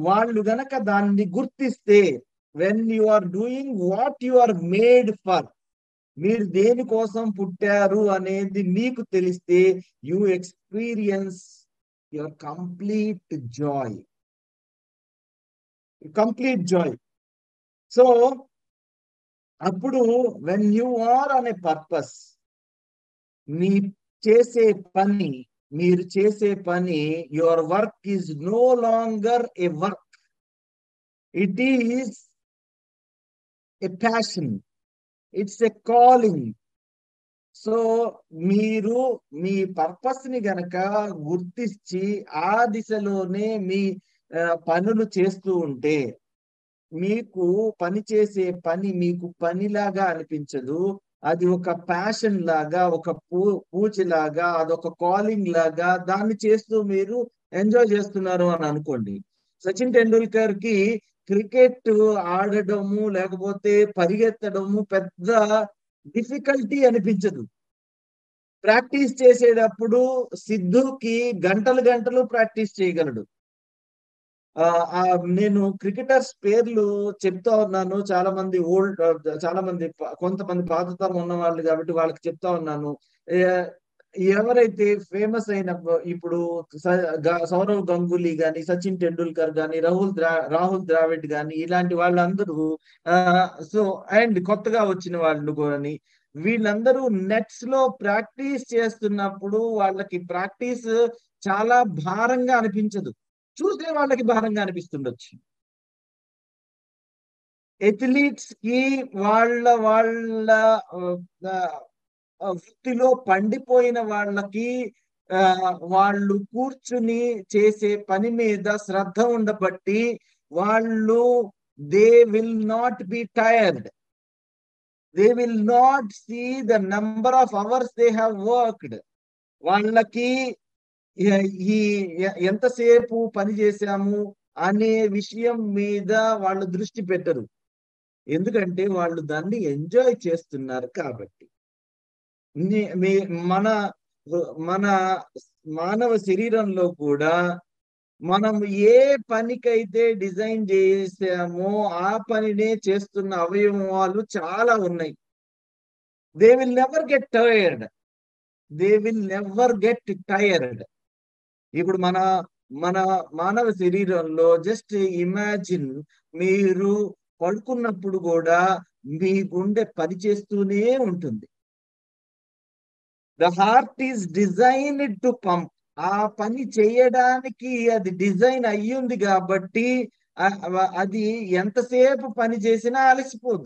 వాళ్ళు గనక దాన్ని గుర్తిస్తే when you are doing what you are made for మీరు దేనికోసం పుట్టారు అనేది మీకు తెలిస్తే you experience your complete joy complete joy so అప్పుడు వెన్ యు ఆర్ అనే పర్పస్ మీ చేసే పని మీరు చేసే పని your work is no longer a work it is a passion it's a calling so మీరు మీ పర్పస్ ని గనక గుర్తించి ఆ దిశలోనే మీ ఆ, పనులు చేస్తూ ఉంటే మీకు పని చేసే పని మీకు పనిలాగా అనిపించదు అది ఒక ప్యాషన్ లాగా ఒక పూ పూచిలాగా అదొక కాలింగ్ లాగా దాన్ని చేస్తూ మీరు ఎంజాయ్ చేస్తున్నారు అని అనుకోండి సచిన్ టెండూల్కర్ కి క్రికెట్ ఆడడము లేకపోతే పరిగెత్తడము పెద్ద డిఫికల్టీ అనిపించదు ప్రాక్టీస్ చేసేటప్పుడు సిద్ధుకి గంటలు గంటలు ప్రాక్టీస్ చేయగలడు ఆ ఆ, నేను క్రికెటర్స్ పేర్లు చెప్తా ఉన్నాను చాలా మంది ఓల్డ్ చాలా మంది ప- కొంతమంది పాతతరం ఉన్న వాళ్ళు కాబట్టి వాళ్ళకి చెప్తా ఉన్నాను ఏ- ఎవరైతే ఫేమస్ అయిన ఇప్పుడు స- గ- సౌరవ్ గంగూలీ గాని సచిన్ టెండూల్కర్ గాని రాహుల్ ద్రా రాహుల్ ద్రావిడ్ గాని ఇలాంటి వాళ్ళందరూ ఆ సో అండ్ కొత్తగా వచ్చిన వాళ్ళు కానీ వీళ్ళందరూ నెట్స్ లో ప్రాక్టీస్ చేస్తున్నప్పుడు వాళ్ళకి ప్రాక్టీస్ చాలా భారంగా అనిపించదు చూసే వాళ్ళకి భారంగా అనిపిస్తుండొచ్చు ఎథ్లీట్స్ కి వాళ్ళ వాళ్ళ ఆ, ఆ, వృత్తిలో పండిపోయిన వాళ్ళకి ఆ, వాళ్ళు కూర్చుని చేసే పని మీద శ్రద్ధ ఉండబట్టి వాళ్ళు they will not be tired they will not see the number of hours they have worked వాళ్ళకి ఈ- ఈ ఎ- ఎంతసేపు పని చేశాము అనే విషయం మీద వాళ్ళు దృష్టి పెట్టరు ఎందుకంటే వాళ్ళు దాన్ని ఎంజాయ్ చేస్తున్నారు కాబట్టి ని- మీ- మన మన మానవ శరీరంలో కూడా మనం ఏ పనికైతే డిజైన్ చేసామో ఆ పనినే చేస్తున్న అవయవాలు చాలా ఉన్నాయి they will never get tired they will never get tired ఇప్పుడు మన మన మానవ శరీరంలో జస్ట్ ఇమాజిన్ మీరు పడుకున్నప్పుడు కూడా మీ గుండె పనిచేస్తూనే ఉంటుంది the heart is designed to pump ఆ పని చేయడానికి అది డిజైన్ అయ్యింది కాబట్టి ఆ- ఆ- అది ఎంతసేపు పని చేసినా అలసిపోదు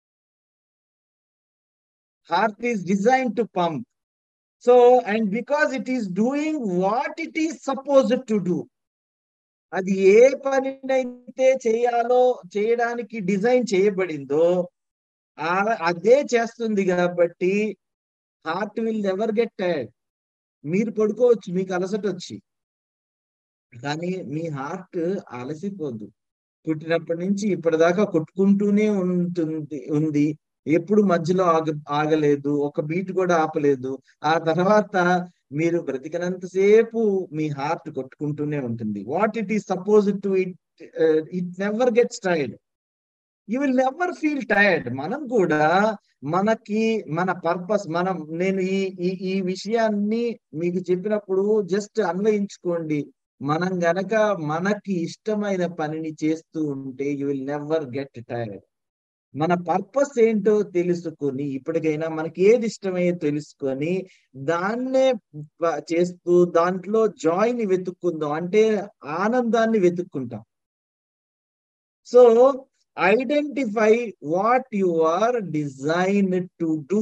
heart is design to pump so and because it is doing what it is supposed to do అది ఏ పనినైతే చేయాలో చేయడానికి డిజైన్ చేయబడిందో ఆ అదే చేస్తుంది కాబట్టి heart will never get tired మీరు పడుకోవచ్చు మీకు అలసట వచ్చి కానీ మీ హార్ట్ అలసిపోద్దు పుట్టినప్పటి నుంచి ఇప్పటిదాకా కొట్టుకుంటూనే ఉంటుంది ఉంది ఎప్పుడు మధ్యలో ఆగ ఆగలేదు ఒక బీట్ కూడా ఆపలేదు ఆ తర్వాత మీరు బ్రతికినంతసేపు మీ హార్ట్ కొట్టుకుంటూనే ఉంటుంది what it is suppose to it it never gets tired you will never feel tired మనం కూడా మనకి మన పర్పస్ మనం నేను ఈ ఈ ఈ విషయాన్ని మీకు చెప్పినప్పుడు జస్ట్ అన్వయించుకోండి మనం గనక మనకి ఇష్టమైన పనిని చేస్తూ ఉంటే you will never get tired మన పర్పస్ ఏంటో తెలుసుకొని ఇప్పటికైనా మనకి ఏది ఇష్టమయ్యో తెలుసుకొని దాన్నే ప- చేస్తూ దాంట్లో జాయ్ ని వెతుక్కుందాం అంటే ఆనందాన్ని వెతుక్కుంటాం so identify what you are design to do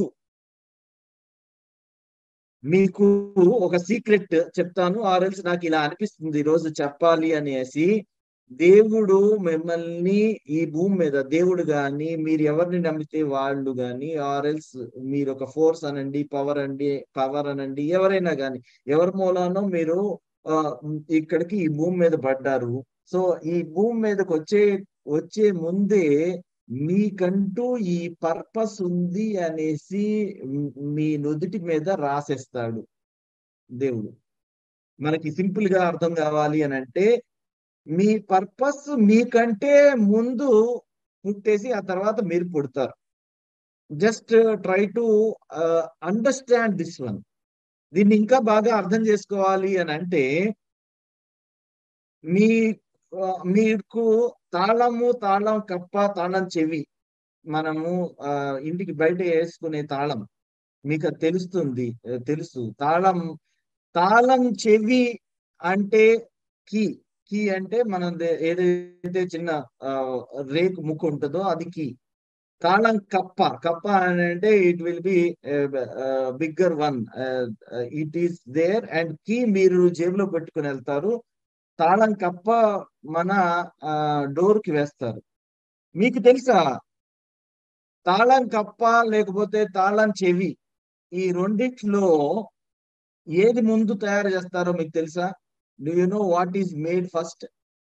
మీకు ఒక సీక్రెట్ చెప్తాను ఆర్ఎల్స్ నాకు ఇలా అనిపిస్తుంది ఈ రోజు చెప్పాలి అనేసి దేవుడు మిమ్మల్ని ఈ భూమి మీద దేవుడు గాని మీరు ఎవరిని నమ్మితే వాళ్ళు గాని ఆర్ఎల్స్ మీరు ఒక ఫోర్స్ అనండి పవర్ అండి పవర్ అనండి ఎవరైనా గాని ఎవరి మూలానో మీరు ఆ, ఇక్కడికి ఈ భూమి మీద పడ్డారు సో ఈ భూమి మీదకి వచ్చే వచ్చే ముందే మీకంటూ ఈ పర్పస్ ఉంది అనేసి మ్- మీ నుదుటి మీద రాసేస్తాడు దేవుడు మనకి సింపుల్ గా అర్థం కావాలి అని అంటే మీ పర్పస్ మీకంటే ముందు పుట్టేసి ఆ తర్వాత మీరు పుడతారు just try to understand this one దీన్ని ఇంకా బాగా అర్థం చేసుకోవాలి అని అంటే మీ ఆ, మీకు తాళము తాళం కప్ప తాళం చెవి మనము ఆ, ఇంటికి బయట వేసుకునే తాళం మీకు అది తెలుస్తుంది ఆ, తెలుసు తాళం తాళం చెవి అంటే కీ కీ అంటే మనం దే- ఏదైతే చిన్న ఆ, రేకు ముక్కు ఉంటుందో అది కీ తాళం కప్ప కప్ప అని అంటే it will be bigger one it is there and key మీరు జేబులో పెట్టుకుని వెళ్తారు తాళం కప్ప మన డోర్ కి వేస్తారు మీకు తెలుసా తాళం కప్ప లేకపోతే తాళం చెవి ఈ రెండిట్లో ఏది ముందు తయారు చేస్తారో మీకు తెలుసా do you know what is made first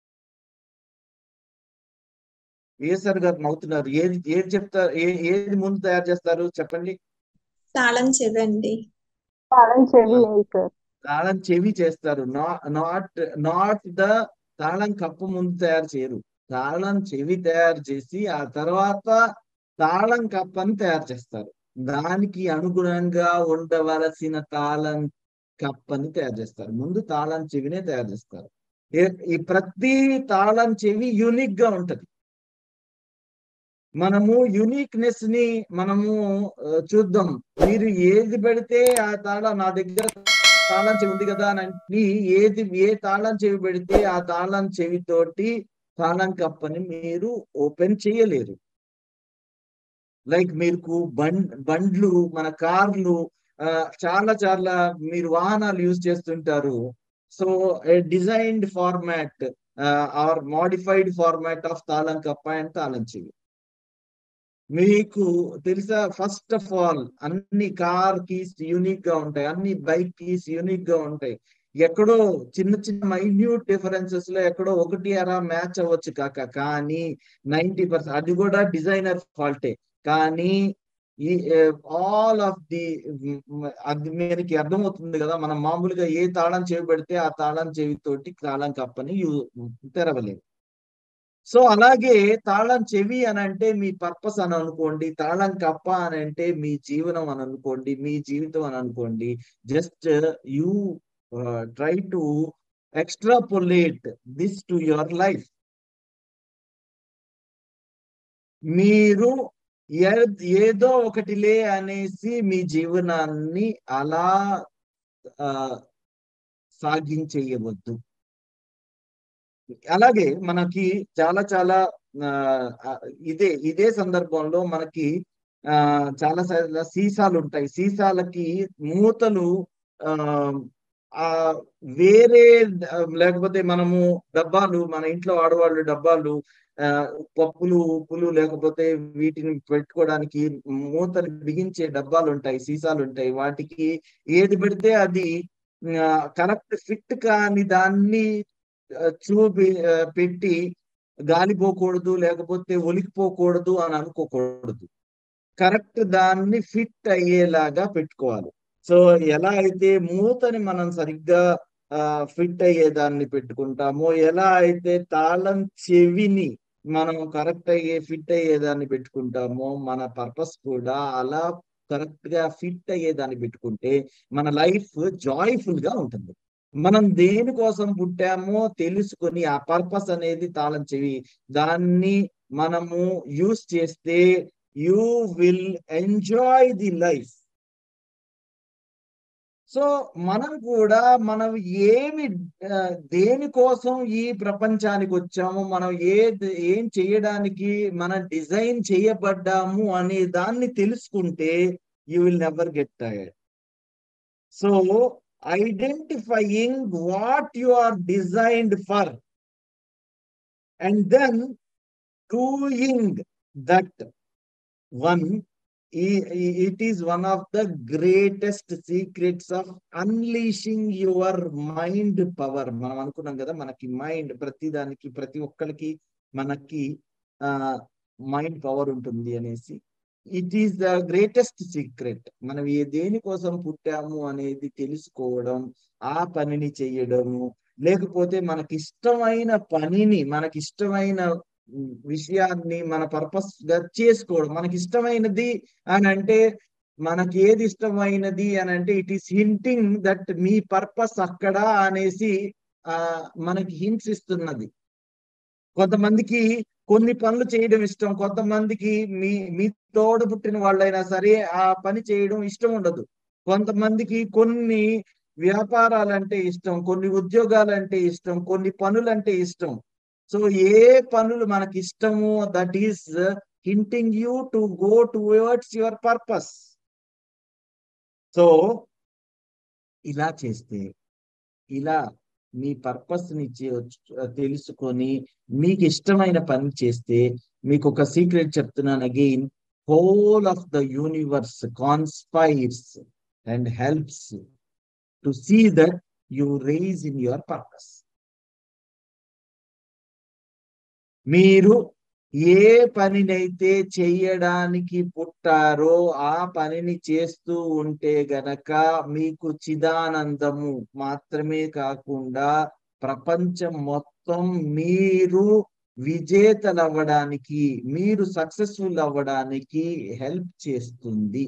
ఏసర్ గారు నవ్వుతున్నారు ఏది ఏది చెప్తారు ఏ- ఏది ముందు తయారు చేస్తారు చెప్పండి తాళం చెవి అండి తాళం చెవి సార్ తాళం చెవి చేస్తారు నాట్ నాట్ ద తాళం కప్పు ముందు తయారు చేయరు తాళం చెవి తయారు చేసి ఆ తర్వాత తాళం కప్పని తయారు చేస్తారు దానికి అనుగుణంగా ఉండవలసిన తాళం కప్పని తయారు చేస్తారు ముందు తాళం చెవినే తయారు చేస్తారు ఏ- ఈ ప్రతి తాళం చెవి యూనిక్ గా ఉంటది మనము యూనిక్నెస్ ని మనము ఆ, చూద్దాం మీరు ఏది పెడితే ఆ తాళం నా దగ్గర తాళం చెవి ఉంది కదా అని అంటే ఏది ఏ తాళం చెవి పెడితే ఆ తాళం చెవితోటి తాళం కప్పని మీరు ఓపెన్ చేయలేరు లైక్ మీకు బండ్ బండ్లు మన కార్లు ఆ, చాలా చాలా మీరు వాహనాలు యూజ్ చేస్తుంటారు so designed format or modified format of తాళం కప్ప అండ్ తాళం చెవి మీకు తెలుసా ఫస్ట్ ఆఫ్ ఆల్ అన్ని కార్ కీస్ యూనిక్ గా ఉంటాయి అన్ని బైక్ కీస్ యూనిక్ గా ఉంటాయి ఎక్కడో చిన్న చిన్న మైన్యూట్ డిఫరెన్సెస్ లో ఎక్కడో ఒకటి అరా మ్యాచ్ అవ్వచ్చు కాక కానీ నైన్టీ పర్సెంట్ అది కూడా డిజైనర్ ఫాల్టే కానీ ఈ ఆల్ ఆఫ్ ది అది మనకి అర్థమవుతుంది కదా మనం మామూలుగా ఏ తాళం చెవి పెడితే ఆ తాళం చెవితోటి తాళం కప్పని యూ- తెరవలేదు సో అలాగే తాళం చెవి అని అంటే మీ పర్పస్ అని అనుకోండి తాళం కప్ప అని అంటే మీ జీవనం అని అనుకోండి మీ జీవితం అని అనుకోండి just you try to extrapolate this to your life మీరు ఏ- ఏదో ఒకటిలే అనేసి మీ జీవనాన్ని అలా ఆ, సాగించేయవద్దు అలాగే మనకి చాలా చాలా ఆ, ఆ, ఇదే ఇదే సందర్భంలో మనకి ఆ చాలా చాలా సీసాలు ఉంటాయి సీసాలకి మూతలు ఆ ఆ వేరే ఆ, లేకపోతే మనము డబ్బాలు మన ఇంట్లో ఆడవాళ్ళు డబ్బాలు ఆ పప్పులు ఉప్పులు లేకపోతే వీటిని పెట్టుకోవడానికి మూతలు బిగించే డబ్బాలు ఉంటాయి సీసాలు ఉంటాయి వాటికి ఏది పెడితే అది కరెక్ట్ ఫిట్ కాని దాన్ని ఆ, చూపి ఆ, పెట్టి గాలిపోకూడదు లేకపోతే ఒలికిపోకూడదు అని అనుకోకూడదు కరెక్ట్ దాన్ని ఫిట్ అయ్యేలాగా పెట్టుకోవాలి సో ఎలా అయితే మూతని మనం సరిగ్గా ఫిట్ అయ్యే దాన్ని పెట్టుకుంటామో ఎలా అయితే తాళం చెవిని మనం కరెక్ట్ అయ్యే ఫిట్ అయ్యే దాన్ని పెట్టుకుంటామో మన పర్పస్ కూడా అలా కరెక్ట్ గా ఫిట్ అయ్యే దాన్ని పెట్టుకుంటే మన లైఫ్ జాయ్ఫుల్ గా ఉంటుంది మనం దేనికోసం పుట్టామో తెలుసుకొని ఆ పర్పస్ అనేది తాళం చెవి దాన్ని మనము యూస్ చేస్తే you will enjoy the life so మనం కూడా మనం ఏమి ఆ, దేనికోసం ఈ ప్రపంచానికి వచ్చాము మనం ఏ ఏం చేయడానికి మనం డిజైన్ చేయబడ్డాము అనే దాన్ని తెలుసుకుంటే you will never get tired so identifying what you are designed for and then doing that one it is one of the greatest secrets of unleashing your mind power మనం అనుకున్నాం కదా మనకి మైండ్ ప్రతి దానికి ప్రతి ఒక్కరికి మనకి ఆ మైండ్ పవర్ ఉంటుంది అనేసి it is the greatest secret మనం ఏ దేనికోసం పుట్టాము అనేది తెలుసుకోవడం ఆ పనిని చెయ్యడము లేకపోతే మనకి ఇష్టమైన పనిని మనకి ఇష్టమైన ఉమ్, విషయాన్ని మన పర్పస్ గా చేసుకోవడం మనకి ఇష్టమైనది అని అంటే మనకి ఏది ఇష్టమైనది అని అంటే ఇట్ ఈస్ హింటింగ్ దట్ మీ పర్పస్ అక్కడ అనేసి ఆ మనకి హింట్స్ ఇస్తున్నది కొంతమందికి కొన్ని పనులు చేయడం ఇష్టం కొంతమందికి మీ మీ తోడు పుట్టిన వాళ్ళైనా సరే ఆ పని చేయడం ఇష్టం ఉండదు కొంతమందికి కొన్ని వ్యాపారాలంటే ఇష్టం కొన్ని ఉద్యోగాలంటే ఇష్టం కొన్ని పనులంటే ఇష్టం సో ఏ పనులు మనకి ఇష్టమో that is hinting you to go towards your purpose so ఇలా చేస్తే ఇలా మీ పర్పస్ ని చే- తెలుసుకొని మీకు ఇష్టమైన పని చేస్తే మీకు ఒక సీక్రెట్ చెప్తున్నాను again whole of the universe conspires and helps to see that you raise in your purpose మీరు ఏ పనినైతే చెయ్యడానికి పుట్టారో ఆ పనిని చేస్తూ ఉంటే గనక మీకు చిదానందము మాత్రమే కాకుండా ప్రపంచం మొత్తం మీరు విజేతలు అవ్వడానికి మీరు సక్సెస్ఫుల్ అవ్వడానికి హెల్ప్ చేస్తుంది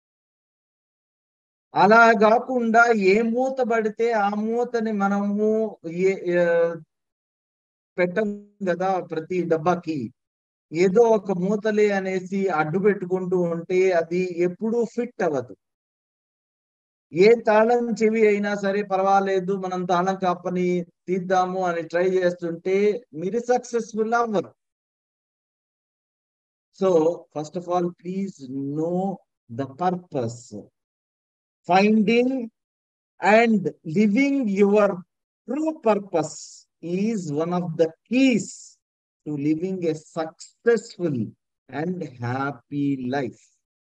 అలా కాకుండా ఏ మూత పడితే ఆ మూతని మనము ఏ ఆ, పెట్టం కదా ప్రతి డబ్బాకి ఏదో ఒక మూతలే అనేసి అడ్డు పెట్టుకుంటూ ఉంటే అది ఎప్పుడూ ఫిట్ అవ్వదు ఏ తాళం చెవి అయినా సరే పర్వాలేదు మనం తాళం కాపని తీద్దాము అని ట్రై చేస్తుంటే మీరు సక్సెస్ఫుల్ అవ్వరు so first of all please know the purpose finding and living your true purpose is one of the keys to living a successful and happy life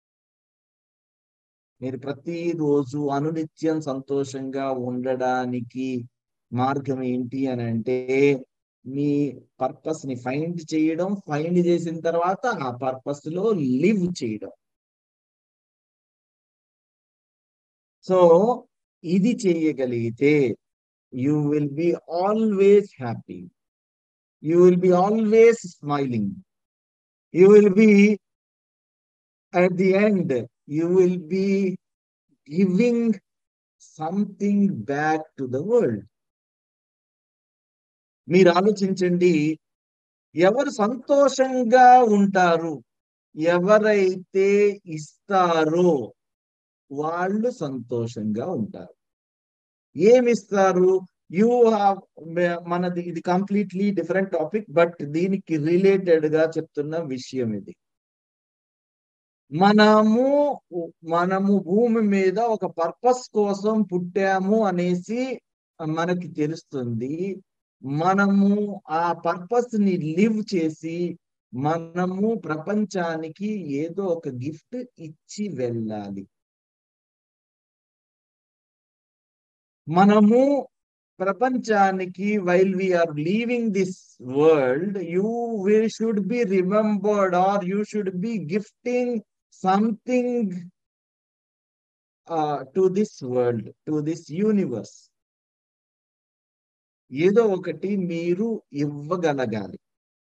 మీరు ప్రతిరోజు అనునిత్యం సంతోషంగా ఉండడానికి మార్గం ఏంటి అని అంటే మీ పర్పస్ ని ఫైండ్ చేయడం ఫైండ్ చేసిన తర్వాత ఆ పర్పస్ లో లివ్ చేయడం సో ఇది చేయగలిగితే you will be always happy you will be always smiling. You will be, at the end, you will be giving something back to the world. మీరు ఆలోచించండి ఎవరు సంతోషంగా ఉంటారు ఎవరైతే ఇస్తారో వాళ్ళు సంతోషంగా ఉంటారు ఏమిస్తారు యూ హావ్ మనది ఇది కంప్లీట్లీ డిఫరెంట్ టాపిక్ బట్ దీనికి రిలేటెడ్ గా చెప్తున్న విషయం ఇది మనము మనము భూమి మీద ఒక పర్పస్ కోసం పుట్టాము అనేసి మనకి తెలుస్తుంది మనము ఆ పర్పస్ ని లివ్ చేసి మనము ప్రపంచానికి ఏదో ఒక గిఫ్ట్ ఇచ్చి వెళ్ళాలి మనము ప్రపంచానికి while we are leaving this world you we should be remembered or you should be gifting something to this world to this universe ఏదో ఒకటి మీరు ఇవ్వగలగాలి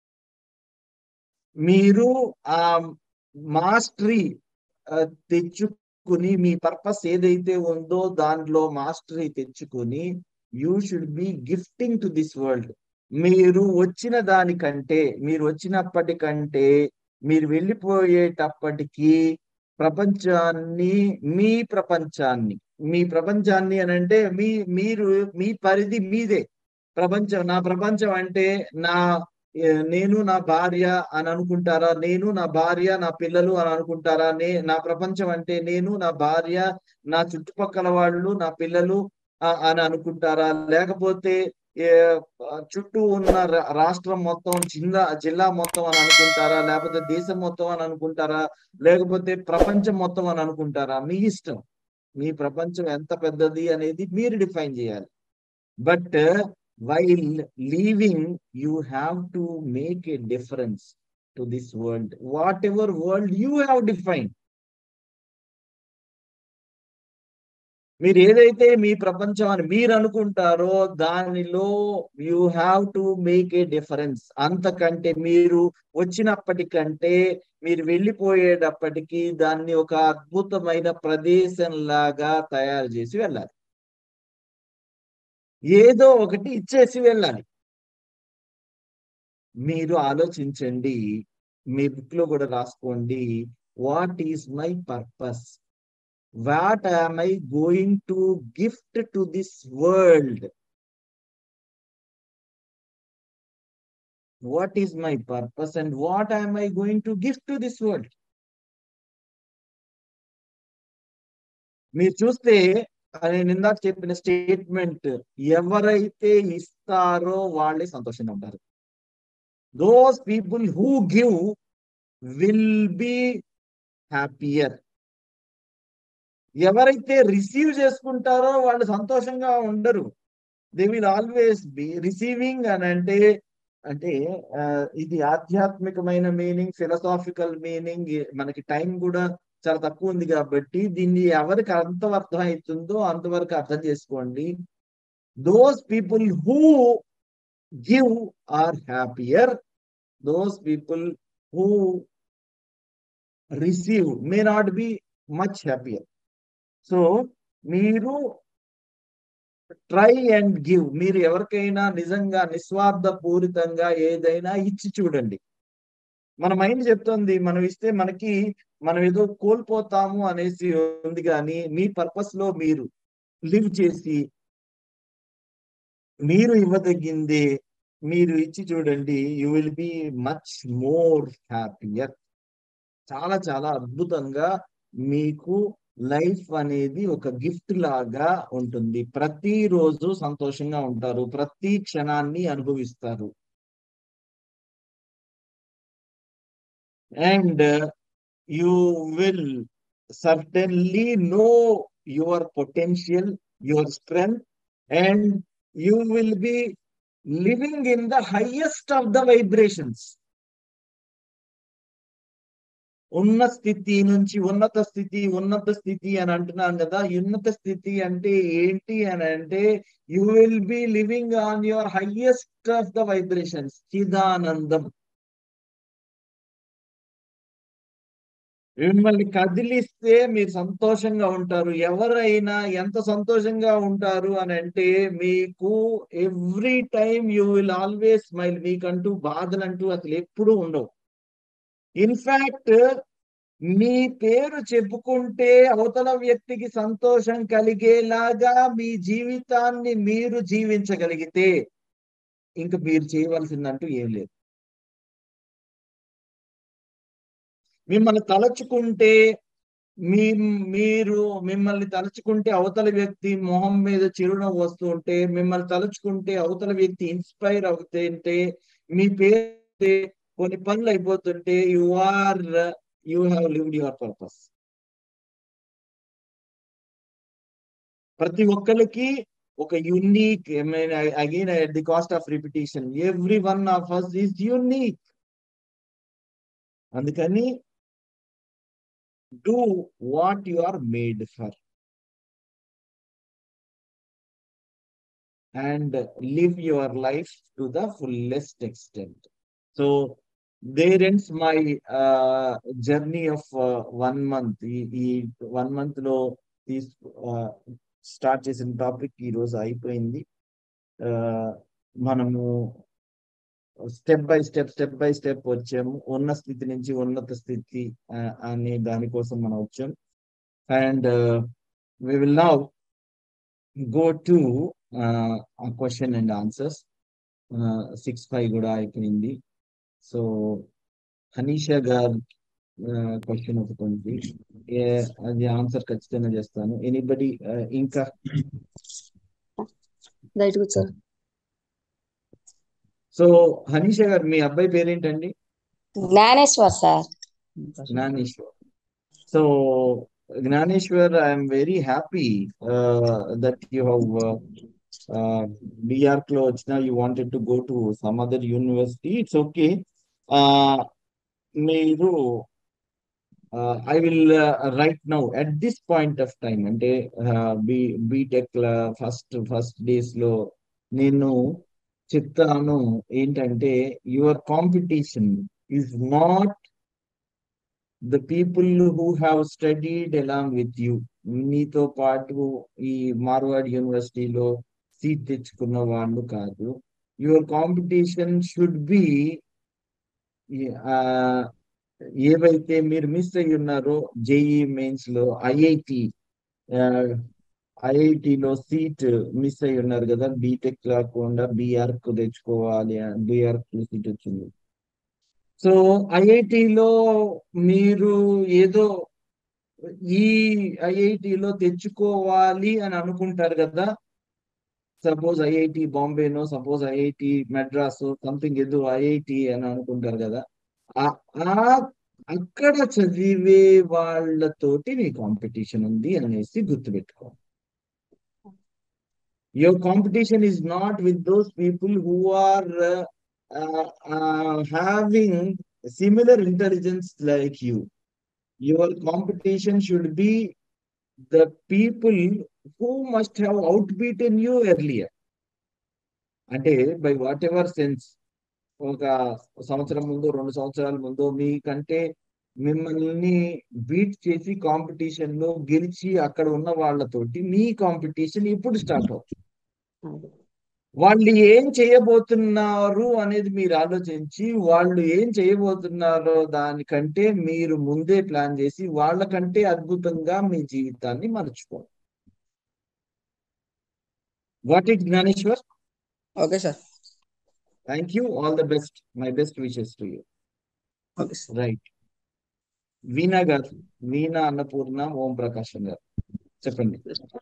మీరు ఆ మాస్టరీ తెచ్చుకుని మీ పర్పస్ ఏదైతే ఉందో దాంట్లో మాస్టరీ తెచ్చుకుని you should be gifting to this world మీరు వచ్చిన దానికంటే మీరు వచ్చినప్పటికంటే మీరు వెళ్ళిపోయేటప్పటికి ప్రపంచాన్ని మీ ప్రపంచాన్ని మీ ప్రపంచాన్ని అని అంటే మీ మీరు మీ పరిధి మీదే ప్రపంచం నా ప్రపంచం అంటే నా నేను నా భార్య అని అనుకుంటారా నేను నా భార్య నా పిల్లలు అని అనుకుంటారా నే నా ప్రపంచం అంటే నేను నా భార్య నా చుట్టుపక్కల వాళ్ళు నా పిల్లలు అని అనుకుంటారా లేకపోతే చుట్టూ ఉన్న రాష్ట్రం మొత్తం జిల్లా జిల్లా మొత్తం అని అనుకుంటారా లేకపోతే దేశం మొత్తం అని అనుకుంటారా లేకపోతే ప్రపంచం మొత్తం అని అనుకుంటారా మీ ఇష్టం మీ ప్రపంచం ఎంత పెద్దది అనేది మీరు డిఫైన్ చేయాలి but while leaving you have to make a difference to this world whatever world you have defined మీరు ఏదైతే మీ ప్రపంచం అని మీరు అనుకుంటారో దానిలో you have to make a difference అంతకంటే మీరు వచ్చినప్పటికంటే మీరు వెళ్ళిపోయేటప్పటికి దాన్ని ఒక అద్భుతమైన ప్రదేశం లాగా తయారు చేసి వెళ్ళాలి ఏదో ఒకటి ఇచ్చేసి వెళ్ళాలి మీరు ఆలోచించండి మీ బుక్ లో కూడా రాసుకోండి what is my purpose what am I going to gift to this world what is my purpose and what am I going to gift to this world మీరు చూస్తే నేను ఇందాక చెప్పిన స్టేట్మెంట్ ఎవరైతే ఇస్తారో వాళ్ళే సంతోషంగా ఉంటారు those people who give will be happier ఎవరైతే రిసీవ్ చేసుకుంటారో వాళ్ళు సంతోషంగా ఉండరు they will always be receiving అని అంటే అంటే ఆ, ఇది ఆధ్యాత్మికమైన మీనింగ్ ఫిలసాఫికల్ మీనింగ్ మనకి టైం కూడా చాలా తక్కువ ఉంది కాబట్టి దీన్ని ఎవరికి అంతవరకు అర్థం అవుతుందో అంతవరకు అర్థం చేసుకోండి those people who give are happier those people who receive may not be much happier so మీరు ట్రై అండ్ గివ్ మీరు ఎవరికైనా నిజంగా నిస్వార్థ పూరితంగా ఏదైనా ఇచ్చి చూడండి మన మైండ్ చెప్తుంది మనం ఇస్తే మనకి మనం ఏదో కోల్పోతాము అనేసి ఉంది కానీ మీ పర్పస్ లో మీరు లివ్ చేసి మీరు ఇవ్వదగిందే మీరు ఇచ్చి చూడండి you will be much more happier చాలా చాలా అద్భుతంగా మీకు లైఫ్ అనేది ఒక గిఫ్ట్ లాగా ఉంటుంది ప్రతిరోజు సంతోషంగా ఉంటారు ప్రతి క్షణాన్ని అనుభవిస్తారు and you will certainly know your potential your strength and you will be living in the highest of the vibrations ఉన్న స్థితి నుంచి ఉన్నత స్థితి ఉన్నత స్థితి అని అంటున్నాం కదా ఉన్నత స్థితి అంటే ఏంటి అని అంటే you will be living on your highest of the vibrations చిదానందం మిమ్మల్ని కదిలిస్తే మీరు సంతోషంగా ఉంటారు ఎవరైనా ఎంత సంతోషంగా ఉంటారు అని అంటే మీకు every time you will always smile మీకంటూ బాధలంటూ అసలు ఎప్పుడూ ఉండవు ఇన్ఫాక్ట్ మీ పేరు చెప్పుకుంటే అవతల వ్యక్తికి సంతోషం కలిగేలాగా మీ జీవితాన్ని మీరు జీవించగలిగితే ఇంక మీరు చేయవలసిందంటూ ఏం లేదు మిమ్మల్ని తలచుకుంటే మీ మీరు మిమ్మల్ని తలుచుకుంటే అవతల వ్యక్తి మొహం మీద చిరునవ్వు వస్తూ ఉంటే మిమ్మల్ని తలుచుకుంటే అవతల వ్యక్తి ఇన్స్పైర్ అవుతుంటే మీ పేరు కొన్ని పనులు అయిపోతుంటే you are you have lived your purpose ప్రతి ఒక్కరికి ఒక unique again at the cost of repetition every one of us is unique అందుకని do what you are made for and live your life to the fullest extent so there ends my journey of one month ఈ one month లో తీసు start చేసిన topic ఈ రోజు అయిపోయింది మనము step by step step by step వచ్చాము ఉన్న స్థితి నుంచి ఉన్నత స్థితి అనే దానికోసం మనం వచ్చాం and we will now go to question and answers six five కూడా అయిపోయింది సో హనీషా గారు క్వశ్చన్ ఒకటి ఉంది అది ఆన్సర్ ఖచ్చితంగా చేస్తాను ఎనీబడి ఇంకా రైట్ కూర్చో సో హనీషా గారు మీ అబ్బాయి పేరేంటండి Gnaneshwar sir Gnaneshwar so Gnaneshwar I'm very happy that you have BR లో వచ్చిన you wanted to go to some other university it's okay మీరు I will right now at this point of time అంటే B BTech first first days లో నేను చెప్తాను ఏంటంటే your competition is not the people who have studied along with you నీతో పాటు ఈ మార్వాడ్ యూనివర్సిటీలో సీట్ తెచ్చుకున్న వాళ్ళు కాదు యువర్ కాంపిటీషన్ షుడ్ బి ఏవైతే మీరు మిస్ అయ్యి ఉన్నారో జేఈ మెయిన్స్ లో ఐఐటి ఐఐటిలో సీట్ మిస్ అయ్యి ఉన్నారు కదా బీటెక్ కాకుండా బీఆర్ కు తెచ్చుకోవాలి బీఆర్ కు సీట్ వచ్చింది సో ఐఐటిలో మీరు ఏదో ఈ ఐఐటిలో తెచ్చుకోవాలి అని అనుకుంటారు కదా సపోజ్ ఐఐటి బాంబేనో సపోజ్ ఐఐటి మెడ్రాస్ సంథింగ్ ఏదో ఐఐటి అని అనుకుంటారు కదా అక్కడ చదివే వాళ్ళతోటి మీ కాంపిటీషన్ ఉంది అనేసి గుర్తుపెట్టుకో your competition is not with those people who are having similar intelligence like you your competition should be the people who must have out beaten you earlier అంటే బై వాట్ ఎవర్ సెన్స్ ఒక సంవత్సరం ముందు రెండు సంవత్సరాల ముందు మీకంటే మిమ్మల్ని beat చేసి కాంపిటీషన్ లో గెలిచి అక్కడ ఉన్న వాళ్ళతోటి మీ కాంపిటీషన్ ఇప్పుడు స్టార్ట్ అవుతుంది వాళ్ళు ఏం చేయబోతున్నారు అనేది మీరు ఆలోచించి వాళ్ళు ఏం చేయబోతున్నారో దానికంటే మీరు ముందే ప్లాన్ చేసి వాళ్ళకంటే అద్భుతంగా మీ జీవితాన్ని మలుచుకోండి what it Gnaneshwar okay sir thank you all the best my best wishes to you okay sir right Veena గారు వీణా అన్నపూర్ణ ఓం ప్రకాశం గారు చెప్పండి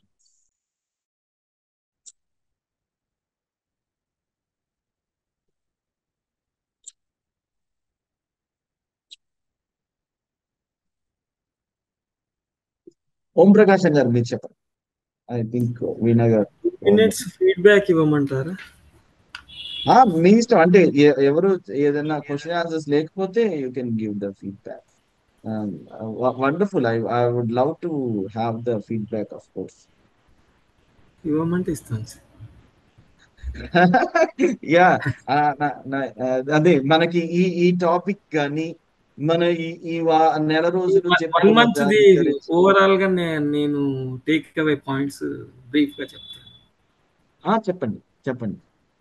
ఓం ప్రకాశం గారు మీరు చెప్పండి ఐ థింక్ వీణా గారు మినిట్స్ ఫీడ్బ్యాక్ ఇవ్వమంటారా ఆ, మీ ఇష్టం అంటే ఎ- ఎవరు ఏదైనా క్వశ్చన్ ఆన్సర్స్ లేకపోతే you can give the feedback wonderful I I would love to have the feedback of course ఇవ్వమంటే ఇస్తాను సార్ యా అదే మనకి ఈ ఈ టాపిక్ కానీ మన ఈ ఈ వా- నెల రోజులు వన్ చెప్పుకున్న మంత్ ది దాని గురించి ఓవరాల్ గా నే- నేను టేక్ అవే పాయింట్స్ బ్రీఫ్ గా చెప్తాను ఆ, చెప్పండి చెప్పండి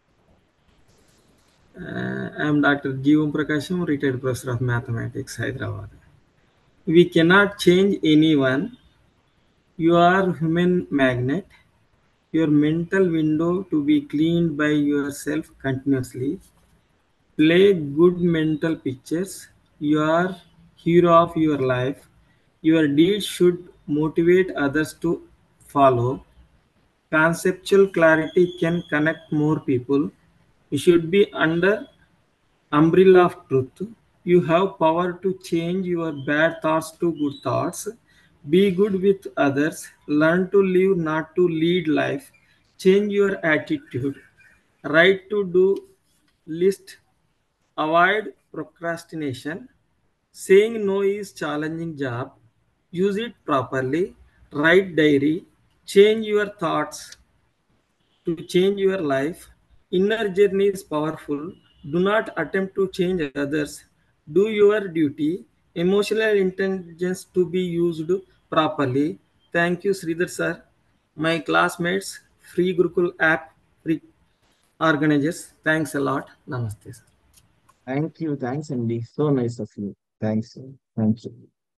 I'm doctor Jeevam Prakasam retired professor of mathematics Hyderabad we cannot change anyone you are human magnet your mental window to be cleaned by yourself continuously play good mental pictures you are hero of your life your deeds should motivate others to follow conceptual clarity can connect more people you should be under umbrella of truth you have power to change your bad thoughts to good thoughts be good with others learn to live not to lead life change your attitude right to do list avoid procrastination saying no is challenging job use it properly write diary change your thoughts to change your life inner journey is powerful do not attempt to change others do your duty emotional intelligence to be used properly thank you sridhar sir my classmates free gurukul app free organizers thanks a lot namaste sir thank you thanks అండి so nice of you thanks thank you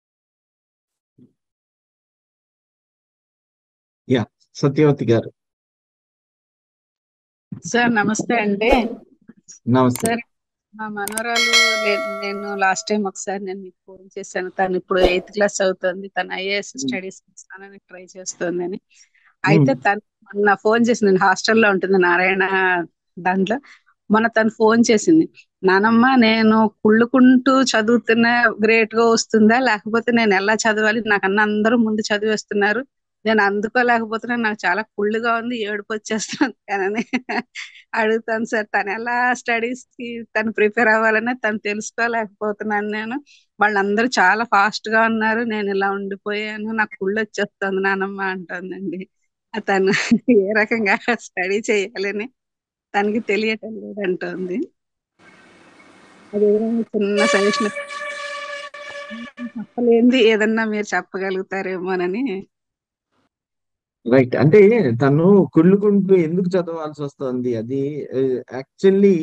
ya Satyavathi గారు sir నమస్తే అండి నమస్తే sir మా మనవరాలు లే- నేను last time ఒకసారి నేను మీకు ఫోన్ చేశాను తను ఇప్పుడు ఎయిత్ క్లాస్ చదువుతుంది తను ఐఏఎస్ స్టడీస్ చేస్తానని ట్రై చేస్తుందని అయితే తను మొన్న ఫోన్ చేసింది నేను హాస్టల్లో ఉంటుంది నారాయణ దాంట్లో మొన్న తను ఫోన్ చేసింది నానమ్మ నేను కుళ్ళుకుంటూ చదువుతున్న గ్రేట్ గా వస్తుందా లేకపోతే నేను ఎలా చదవాలి నాకన్నా అందరూ ముందు చదివేస్తున్నారు నేను అందుకోలేకపోతున్నా నాకు చాలా కుళ్ళుగా ఉంది ఏడుపు వచ్చేస్తుంది అని అడుగుతాను సార్ తను ఎలా స్టడీస్ కి తను ప్రిపేర్ అవ్వాలని తను తెలుసుకోలేకపోతున్నాను నేను వాళ్ళందరూ చాలా ఫాస్ట్ గా ఉన్నారు నేను ఇలా ఉండిపోయాను నాకు కుళ్ళు వచ్చేస్తుంది నానమ్మ అంటుందండి తను ఏ రకంగా స్టడీ చేయాలని తనకి తెలియటం లేదంటుంది అది ఏదైనా చిన్న సజెషన్ చెప్పలేంది ఏదన్నా మీరు చెప్పగలుగుతారేమోనని రైట్ అంటే తను కుళ్ళుకుంటూ ఎందుకు చదవాల్సి వస్తుంది అది యాక్చువల్లీ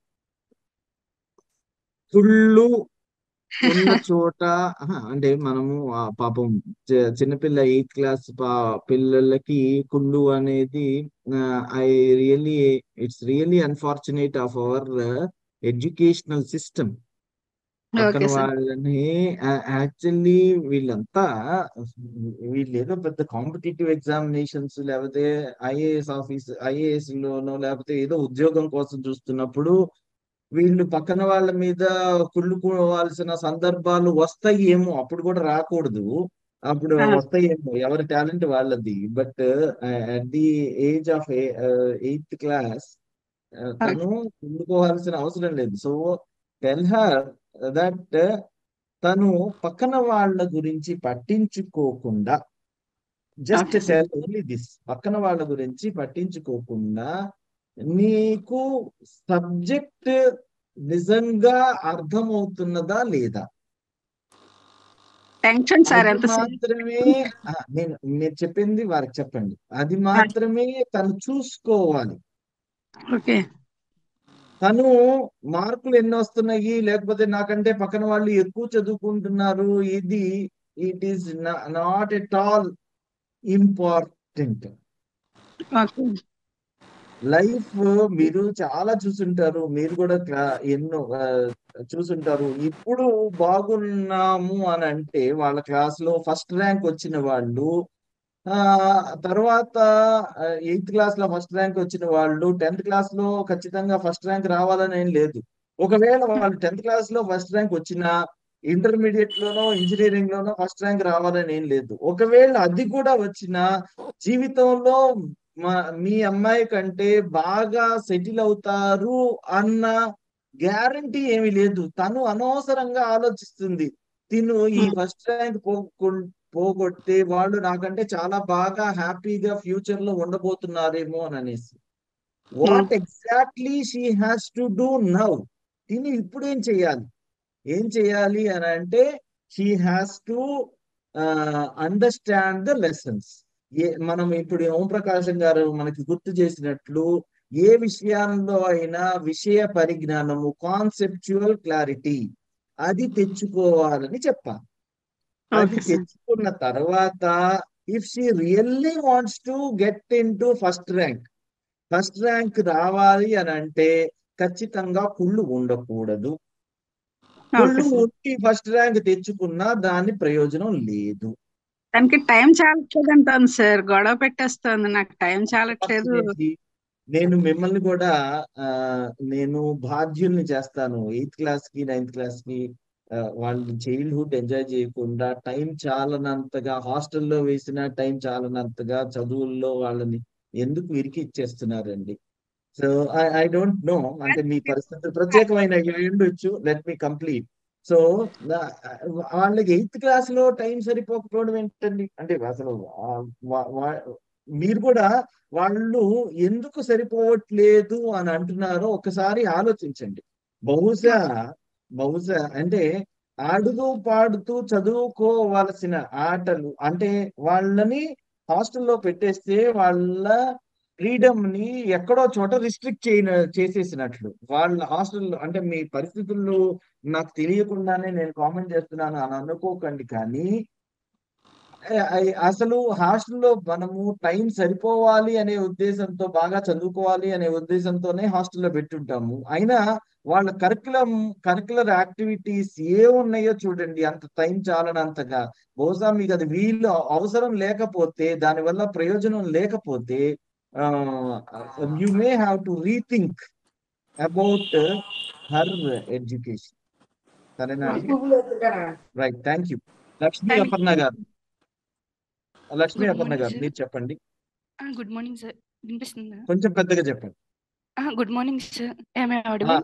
కుళ్ళు ఉన్న చోట ఆహా, అంటే మనము ఆ పాపం చి- చిన్నపిల్ల ఎయిత్ క్లాస్ పా పిల్లలకి కుళ్ళు అనేది I really it's really unfortunate of our educational system పక్కన ఓకే సార్ వాళ్ళని యాక్చువల్లీ వీళ్ళంతా వీళ్ళు ఏదో పెద్ద కాంపిటేటివ్ ఎగ్జామినేషన్స్ లేకపోతే ఐఏఎస్ ఆఫీస్ ఐఏఎస్ లోనో లేకపోతే ఏదో ఉద్యోగం కోసం చూస్తున్నప్పుడు వీళ్ళు పక్కన వాళ్ళ మీద కుళ్ళుకోవాల్సిన సందర్భాలు వస్తాయేమో అప్పుడు కూడా రాకూడదు అప్పుడు ఆ, వస్తాయేమో ఎవరి టాలెంట్ వాళ్ళది but at the age of eighth class తను కుళ్ళుకోవాల్సిన అవసరం లేదు సో టెల్ హర్ దట్ తను పక్కన వాళ్ళ గురించి పట్టించుకోకుండా just okay sir tell only this పక్కన వాళ్ళ గురించి పట్టించుకోకుండా నీకు సబ్జెక్ట్ నిజంగా అర్థమవుతున్నదా లేదా టెన్షన్ సార్ అది ఎంతసేపు మాత్రమే ఆ, నేను నేను చెప్పింది వారికి చెప్పండి అది మాత్రమే తను చూసుకోవాలి ఓకే తను మార్కులు ఎన్ని వస్తున్నాయి లేకపోతే నాకంటే పక్కన వాళ్ళు ఎక్కువ చదువుకుంటున్నారు ఇది it is not at all important okay life మీరు చాలా చూసుంటారు మీరు కూడా క్లా- ఎన్నో ఆ, చూసుంటారు ఇప్పుడు బాగున్నాము అని అంటే వాళ్ళ క్లాస్ లో ఫస్ట్ ర్యాంక్ వచ్చిన వాళ్ళు ఆ తర్వాత ఎయిత్ క్లాస్ లో ఫస్ట్ ర్యాంక్ వచ్చిన వాళ్ళు టెన్త్ క్లాస్ లో ఖచ్చితంగా ఫస్ట్ ర్యాంక్ రావాలని ఏం లేదు ఒకవేళ వాళ్ళు టెన్త్ క్లాస్ లో ఫస్ట్ ర్యాంక్ వచ్చినా ఇంటర్మీడియట్ లోనో ఇంజనీరింగ్ లోనో ఫస్ట్ ర్యాంక్ రావాలని ఏం లేదు ఒకవేళ అది కూడా వచ్చినా జీవితంలో మా మీ అమ్మాయి కంటే బాగా సెటిల్ అవుతారు అన్న గ్యారంటీ ఏమీ లేదు తను అనవసరంగా ఆలోచిస్తుంది తిను ఈ ఫస్ట్ ర్యాంక్ పోగొ- పోగొడితే వాళ్ళు నాకంటే చాలా బాగా హ్యాపీగా ఫ్యూచర్ లో ఉండబోతున్నారేమో అని అనేసి what exactly she has to do now తిని ఇప్పుడు ఏం చేయాలి ఏం చేయాలి అని అంటే she has to understand the lessons ఏ మనం ఇప్పుడు ఓం ప్రకాశం గారు మనకి గుర్తు చేసినట్లు ఏ విషయాల్లో అయినా విషయ పరిజ్ఞానము కాన్సెప్చువల్ క్లారిటీ అది తెచ్చుకోవాలని చెప్పాలి అది ఓకే సార్ తెచ్చుకున్న తర్వాత if she really wants to get into first rank first rank రావాలి అని అంటే ఖచ్చితంగా కుళ్ళు ఉండకూడదు ఓకే కుళ్ళు సార్ ఉండి ఫస్ట్ ర్యాంక్ తెచ్చుకున్నా దాని ప్రయోజనం లేదు దానికి టైం చాలట్లేదు అంటాను సార్ గొడవ పెట్టేస్తుంది నాకు టైం చాలట్లేదు Unfortunately, నేను మిమ్మల్ని కూడా ఆ నేను బాధ్యుల్ని చేస్తాను ఎయిత్ క్లాస్ కి నైన్త్ క్లాస్ కి ఆ, వాళ్ళు చైల్డ్హుడ్ ఎంజాయ్ చేయకుండా టైం చాలనంతగా హాస్టల్లో వేసిన టైం చాలనంతగా చదువుల్లో వాళ్ళని ఎందుకు ఇరికి ఇచ్చేస్తున్నారండి so I I don't know అంటే మీ పరిస్థితులు ప్రత్యేకమైన అయి ఉండొచ్చు లెట్ మీ కంప్లీట్ సో వాళ్ళకి ఎయిత్ క్లాస్ లో టైం సరిపోకపోవడం ఏంటండి అంటే అసలు ఆ, వా- వా- మీరు కూడా వాళ్ళు ఎందుకు సరిపోవట్లేదు అని అంటున్నారో ఒకసారి ఆలోచించండి బహుశా బహుశా అంటే ఆడుతూ పాడుతూ చదువుకోవాల్సిన ఆటలు అంటే వాళ్ళని హాస్టల్లో పెట్టేస్తే వాళ్ళ ఫ్రీడమ్ ని ఎక్కడో చోట రిస్ట్రిక్ట్ చేయ చేసేసినట్లు వాళ్ళ హాస్టల్లో అంటే మీ పరిస్థితుల్లో నాకు తెలియకుండానే నేను కామెంట్ చేస్తున్నాను అని అనుకోకండి కానీ ఏ- ఐ- అసలు హాస్టల్లో మనము టైం సరిపోవాలి అనే ఉద్దేశంతో బాగా చదువుకోవాలి అనే ఉద్దేశంతోనే హాస్టల్లో పెట్టుంటాము అయినా వాళ్ళ కరికులం కరికులర్ యాక్టివిటీస్ ఏ ఉన్నాయో చూడండి అంత టైం చాలనంతగా బహుశా మీకు అది వీలు అవసరం లేకపోతే దానివల్ల ప్రయోజనం లేకపోతే you may have to rethink about her education సరేనా అండి right thank you Lakshmi Thank Aparna గారు లక్ష్మీ Good అపర్ణ morning, గారు sir. మీరు చెప్పండి గుడ్ మార్నింగ్ సార్ వినిపిస్తుందా కొంచెం పెద్దగా చెప్పండి good morning sir am I audible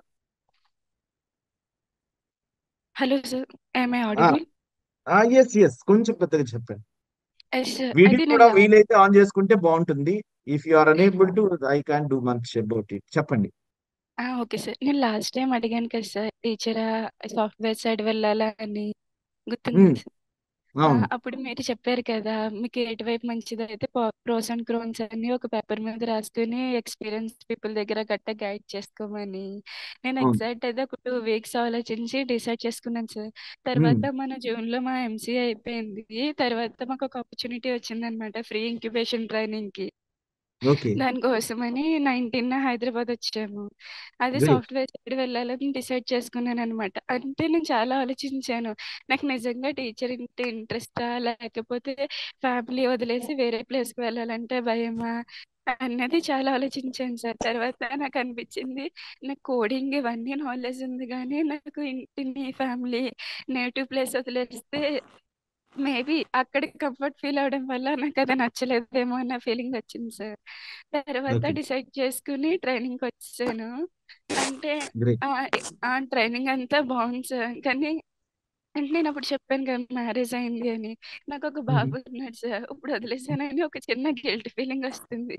hello sir am I audible yes yes కొంచెం పెద్దగా చెప్పండి ఎస్ సార్ వీడియో అయితే కూడా నేను వీలైతే ఆన్ చేసుకుంటే బాగుంటుంది if you are unable to I can do much about it చెప్పండి ఓకే సార్ నేను లాస్ట్ టైం అడిగాను కదా సార్ టీచర్ సాఫ్ట్వేర్ సైడ్ వెళ్ళాలా అని గుర్తుందా మ్మ్. సార్ అవును అప్పుడు మీరు చెప్పారు కదా మీకు ఎటువైపు మంచిది అయితే ప్రోస్ అండ్ క్రోన్స్ అన్ని ఒక పేపర్ మీద రాసుకుని ఎక్స్పీరియన్స్ పీపుల్ దగ్గర గట్ట గైడ్ చేసుకోమని నేను అవును ఎగ్జాక్ట్ అయితే ఒక టూ వీక్స్ ఆలోచించి డిసైడ్ చేసుకున్నాను సార్ మ్మ్. తర్వాత మన జూన్ లో మా ఎంసీఏ అయిపోయింది తర్వాత మాకు ఒక ఆపర్చునిటీ వచ్చింది అనమాట ఫ్రీ ఇంక్యుబేషన్ ట్రైనింగ్ కి ఓకే దానికోసమని నైన్టీన్ హైదరాబాద్ వచ్చాము అది గ్రేట్ సాఫ్ట్వేర్ సైడ్ వెళ్ళాలని డిసైడ్ చేసుకున్నాను అనమాట అంటే నేను చాలా ఆలోచించాను నాకు నిజంగా టీచర్ ఇంటే ఇంట్రెస్టా లేకపోతే ఫ్యామిలీ వదిలేసి వేరే ప్లేస్కి వెళ్ళాలంటే భయమా అన్నది చాలా ఆలోచించాను సార్ తర్వాత నాకు అనిపించింది నాకు కోడింగ్ ఇవన్నీ నాలెడ్జ్ ఉంది కానీ నాకు ఇంటిని ఫ్యామిలీ నేటివ్ ప్లేస్ వదిలేస్తే మేబీ అక్కడ కంఫర్ట్ ఫీల్ అవడం వల్ల నాకు అది నచ్చలేదేమో అన్న ఫీలింగ్ వచ్చింది సార్ తర్వాత ఓకే డిసైడ్ చేసుకుని ట్రైనింగ్ వచ్చాను అంటే గ్రేట్ ఆ ట్రైనింగ్ అంతా బాగుంది సార్ కానీ అంటే నేను అప్పుడు చెప్పాను కదా మ్యారేజ్ అయింది అని నాకు ఒక బాబు ఉన్నాడు సార్ ఇప్పుడు వదిలేసానని ఒక చిన్న గిల్ట్ ఫీలింగ్ వస్తుంది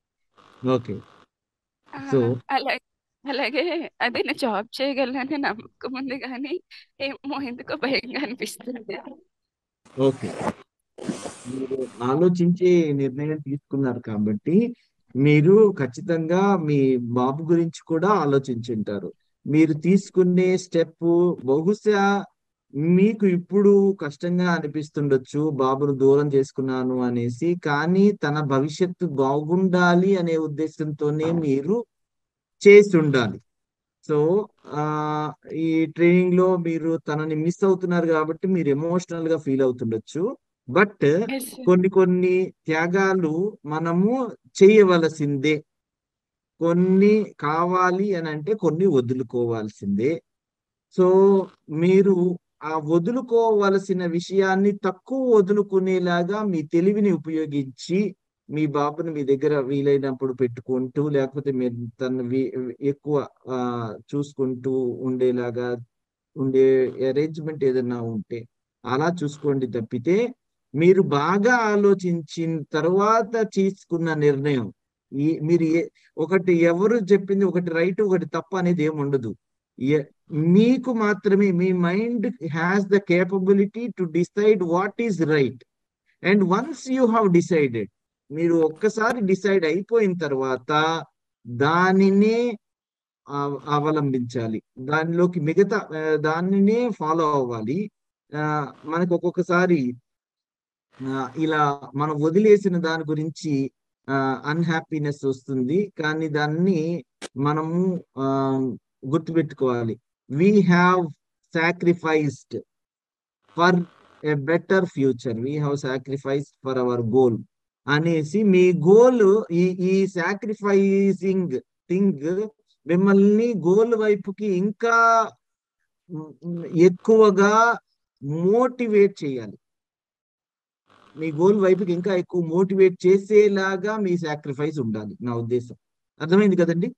ఓకే ఆ, సో అలాగే అలాగే అదే నేను జాబ్ చేయగలనని నమ్మకం ఉంది కానీ ఏమో ఎందుకో భయంగా అనిపిస్తుంది ఓకే మీరు ఆలోచించే నిర్ణయం తీసుకున్నారు కాబట్టి మీరు ఖచ్చితంగా మీ బాబు గురించి కూడా ఆలోచించుంటారు మీరు తీసుకునే స్టెప్ బహుశా మీకు ఇప్పుడు కష్టంగా అనిపిస్తుండొచ్చు బాబును దూరం చేసుకున్నాను అనేసి కానీ తన భవిష్యత్తు బాగుండాలి అనే ఉద్దేశంతోనే మీరు చేసి ఉండాలి సో ఆ ఈ ట్రైనింగ్ లో మీరు తనని మిస్ అవుతున్నారు కాబట్టి మీరు ఎమోషనల్ గా ఫీల్ అవుతుండొచ్చు బట్ ఎస్ సార్ కొన్ని కొన్ని త్యాగాలు మనము చేయవలసిందే కొన్ని కావాలి అని అంటే కొన్ని వదులుకోవాల్సిందే సో మీరు ఆ వదులుకోవలసిన విషయాన్ని తక్కువ వదులుకునేలాగా మీ తెలివిని ఉపయోగించి మీ బాబుని మీ దగ్గర వీలైనప్పుడు పెట్టుకుంటూ లేకపోతే మీరు తను వి- ఎక్కువ ఆ చూసుకుంటూ ఉండేలాగా ఉండే అరేంజ్మెంట్ ఏదైనా ఉంటే అలా చూసుకోండి తప్పితే మీరు బాగా ఆలోచించిన తర్వాత తీసుకున్న నిర్ణయం ఈ మీరు ఏ- ఒకటి ఎవరు చెప్పింది ఒకటి రైట్ ఒకటి తప్పు అనేది ఏమి ఉండదు ఎ- మీకు మాత్రమే మీ mind has the capability to decide what is right and once you have decided మీరు ఒక్కసారి డిసైడ్ అయిపోయిన తర్వాత దానినే ఆ- అవలంబించాలి దానిలోకి మిగతా ఆ, దానినే ఫాలో అవ్వాలి ఆ, మనకు ఒక్కొక్కసారి ఆ, ఇలా మనం వదిలేసిన దాని గురించి అన్హ్యాపీనెస్ వస్తుంది కానీ దాన్ని మనము ఆ, గుర్తుపెట్టుకోవాలి we have sacrificed for a better future we have sacrificed for our goal అనేసి మీ గోల్ ఈ ఈ సాక్రిఫైసింగ్ థింగ్ మిమ్మల్ని గోల్ వైపుకి ఇంకా మ్, ఎక్కువగా మోటివేట్ చేయాలి మీ గోల్ వైపుకి ఇంకా ఎక్కువ మోటివేట్ చేసేలాగా మీ సాక్రిఫైస్ ఉండాలి నా ఉద్దేశం అర్థమైంది కదండి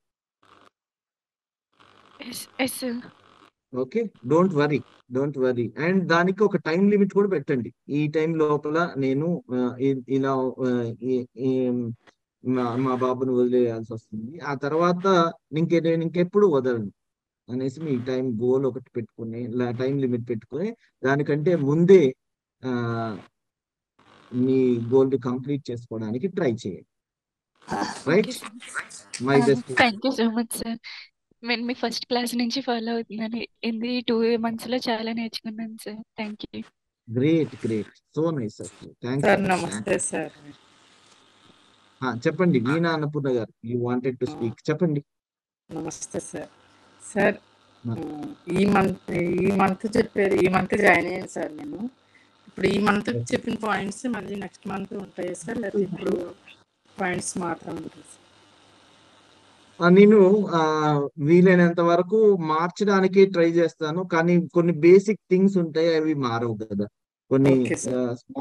yes yes sir okay don't worry don't worry and దానికి ఒక టైం లిమిట్ కూడా పెట్టండి ఈ టైం లోపల నేను ఆ, ఇ- ఇలా ఆ, ఈ- ఈ, మా మా బాబును వదిలేయాల్సి వస్తుంది ఆ తర్వాత ఇంకే నేను ఇంకెప్పుడు వదలను అనేసి మీ టైం గోల్ ఒకటి పెట్టుకుని టైం లిమిట్ పెట్టుకుని దానికంటే ముందే ఆ మీ గోల్ కంప్లీట్ చేసుకోవడానికి ట్రై చేయండి okay right sir my best thank you so much sir నేను మీ ఫస్ట్ క్లాస్ నుంచి ఫాలో అవుతున్నాను ఇది టూ మంత్స్ లో చాలా నేర్చుకున్నాను sir thank you great great so nice thank sir you నమస్తే సార్ చెప్పండి వీణా అన్నపూర్ణ గారు యూ వాంటెడ్ టు స్పీక్ చెప్పండి నమస్తే సార్ సార్ ఆ. ఉమ్, ఈ మంత్ ఈ మంత్ చెప్పారు ఈ మంత్ జాయిన్ అయ్యాను సార్ నేను ఇప్పుడు ఈ మంత్ చెప్పిన పాయింట్స్ మళ్ళీ నెక్స్ట్ మంత్ ఉంటాయి సార్ లేకపోతే ఇప్పుడు పాయింట్స్ మాత్రం ఉంటాయి సార్ ఆ, నేను ఆ, వీలైనంత వరకు మార్చడానికి ట్రై చేస్తాను కానీ కొన్ని బేసిక్ థింగ్స్ ఉంటాయి అవి మారవు కదా కొన్ని Okay, sir.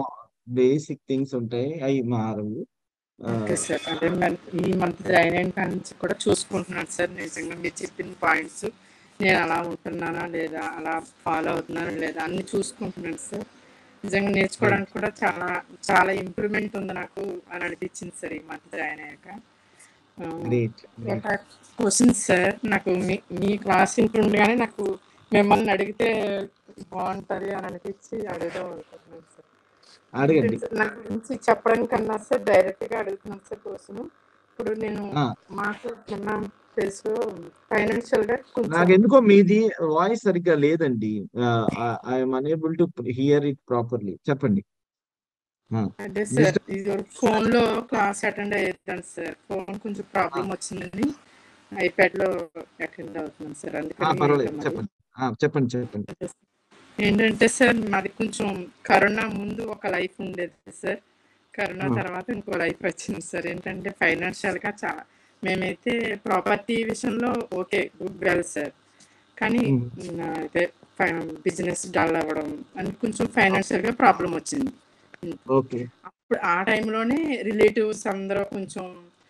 బేసిక్ థింగ్స్ ఉంటాయి అవి మారవు ఆ, ఓకే సార్ అంటే మరి ఈ మంత్ జాయిన్ అయిన కాడి నుంచి కూడా చూసుకుంటున్నాను సార్ నిజంగా మీరు చెప్పిన పాయింట్స్ నేను అలా ఉంటున్నానా లేదా అలా ఫాలో అవుతున్నానా లేదా అన్ని చూసుకుంటున్నాను సార్ నిజంగా నేర్చుకోవడానికి కూడా చాలా చాలా ఇంప్రూవ్మెంట్ ఉంది నాకు అని అనిపించింది సార్ ఈ మంత్ జాయిన్ అయ్యాక గ్రేట్ గ్రేట్ ఒక క్వశ్చన్ సార్ నాకు మీ మీ క్లాస్ ఇంటుండగానే నాకు మిమ్మల్ని అడిగితే బాగుంటుంది అని అనిపించి అడుగుదాం అనుకుంటున్నాను సార్ అడగండి నా గురించి చెప్పడం కన్నా సార్ డైరెక్ట్ గా అడుగుతున్నాను సార్ కోసం ఇప్పుడు నేను ఆ, మాకు చిన్న ప్లేస్ ఫైనాన్షియల్ గా నాకు కొంచెం ఎందుకో మీది వాయిస్ సరిగ్గా లేదండి I'm unable to hear it properly చెప్పండి ఆ, అంటే సార్ మిస్టర్ ఇది ఫోన్ లో క్లాస్ అటెండ్ అయ్యాను సార్ ఫోన్ కొంచెం ప్రాబ్లం వచ్చిందని ఐప్యాడ్ లో అటెండ్ అవుతున్నాను సార్ ఆ, అందుకని పర్వాలేదు మరి చెప్పండి ఆ, చెప్పండి చెప్పండి ఏంటంటే సార్ మాది కొంచెం కరోనా ముందు ఒక లైఫ్ ఉండేది సార్ కరోనా ఆ, తర్వాత ఇంకో లైఫ్ వచ్చింది సార్ ఏంటంటే ఫైనాన్షియల్ గా చాలా మేమైతే ప్రాపర్టీ విషయంలో ఓకే గుడ్ వెల్ సార్ కానీ ఉమ్, నా అయితే బిజినెస్ డల్ అవ్వడం అని కొంచెం ఫైనాన్షియల్ గా ప్రాబ్లం వచ్చింది ఓకే అప్పుడు ఆ టైంలోనే రిలేటివ్స్ అందరూ కొంచెం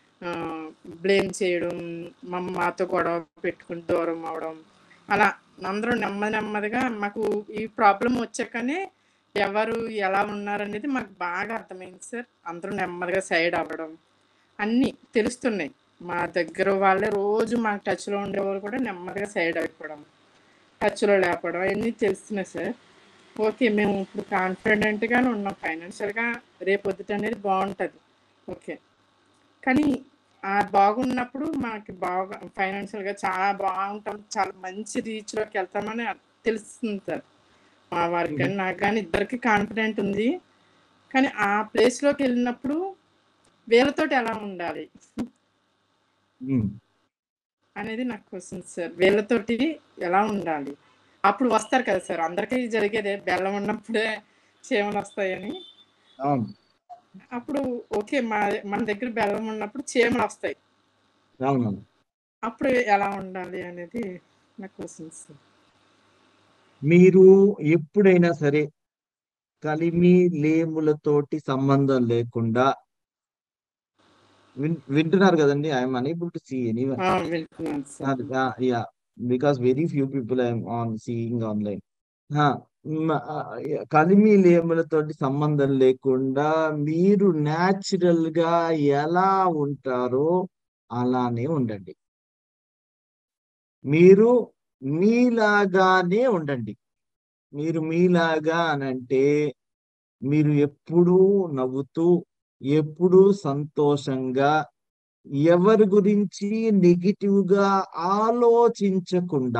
బ్లేమ్ చేయడం మా మాతో గొడవ పెట్టుకుని దూరం అవడం అలా అందరూ నెమ్మది నెమ్మదిగా మాకు ఈ ప్రాబ్లం వచ్చాకనే ఎవరు ఎలా ఉన్నారనేది మాకు బాగా అర్థమైంది సార్ అందరూ నెమ్మదిగా సైడ్ అవ్వడం అన్నీ తెలుస్తున్నాయి మా దగ్గర వాళ్ళే రోజు మాకు టచ్లో ఉండేవాళ్ళు కూడా నెమ్మదిగా సైడ్ అయిపోవడం టచ్లో లేకపోవడం అవన్నీ తెలుస్తున్నాయి సార్ ఓకే మేము ఇప్పుడు కాన్ఫిడెంట్గానే ఉన్నాం ఫైనాన్షియల్గా రేపు పొద్దుట అనేది బాగుంటుంది ఓకే కానీ ఆ బాగున్నప్పుడు మనకి బాగా ఫైనాన్షియల్గా చాలా బాగుంటాం చాలా మంచి రీచ్లోకి వెళ్తామని తెలుస్తుంది సార్ మా వారికి కానీ నాకు కానీ ఇద్దరికి కాన్ఫిడెంట్ ఉంది కానీ ఆ ప్లేస్లోకి వెళ్ళినప్పుడు వీళ్ళతోటి ఎలా ఉండాలి ఉమ్, అనేది నాకు క్వశ్చన్ సార్ వీళ్ళతోటి ఎలా ఉండాలి అప్పుడు వస్తారు కదా సార్ అందరికీ జరిగేదే బెల్లం ఉన్నప్పుడే చీమలు వస్తాయని అవును అప్పుడు ఓకే మా మన దగ్గర బెల్లం ఉన్నప్పుడు చీమలు వస్తాయి అవునవును అప్పుడు ఎలా ఉండాలి అనేది నా క్వశ్చన్ సార్ మీరు ఎప్పుడైనా సరే కలిమి లేములతోటి సంబంధం లేకుండా విన్ వింటున్నారు కదండి I'm unable to see anyone ఆ, వింటున్నాను sir ya because very few people I'm on seeing online కలిమి లేములతోటి సంబంధం లేకుండా మీరు న్యాచురల్ గా ఎలా ఉంటారో అలానే ఉండండి మీరు మీలాగానే ఉండండి మీరు మీలాగా అనంటే మీరు ఎప్పుడూ నవ్వుతూ ఎప్పుడూ సంతోషంగా ఎవరి గురించి నెగిటివ్ గా ఆలోచించకుండా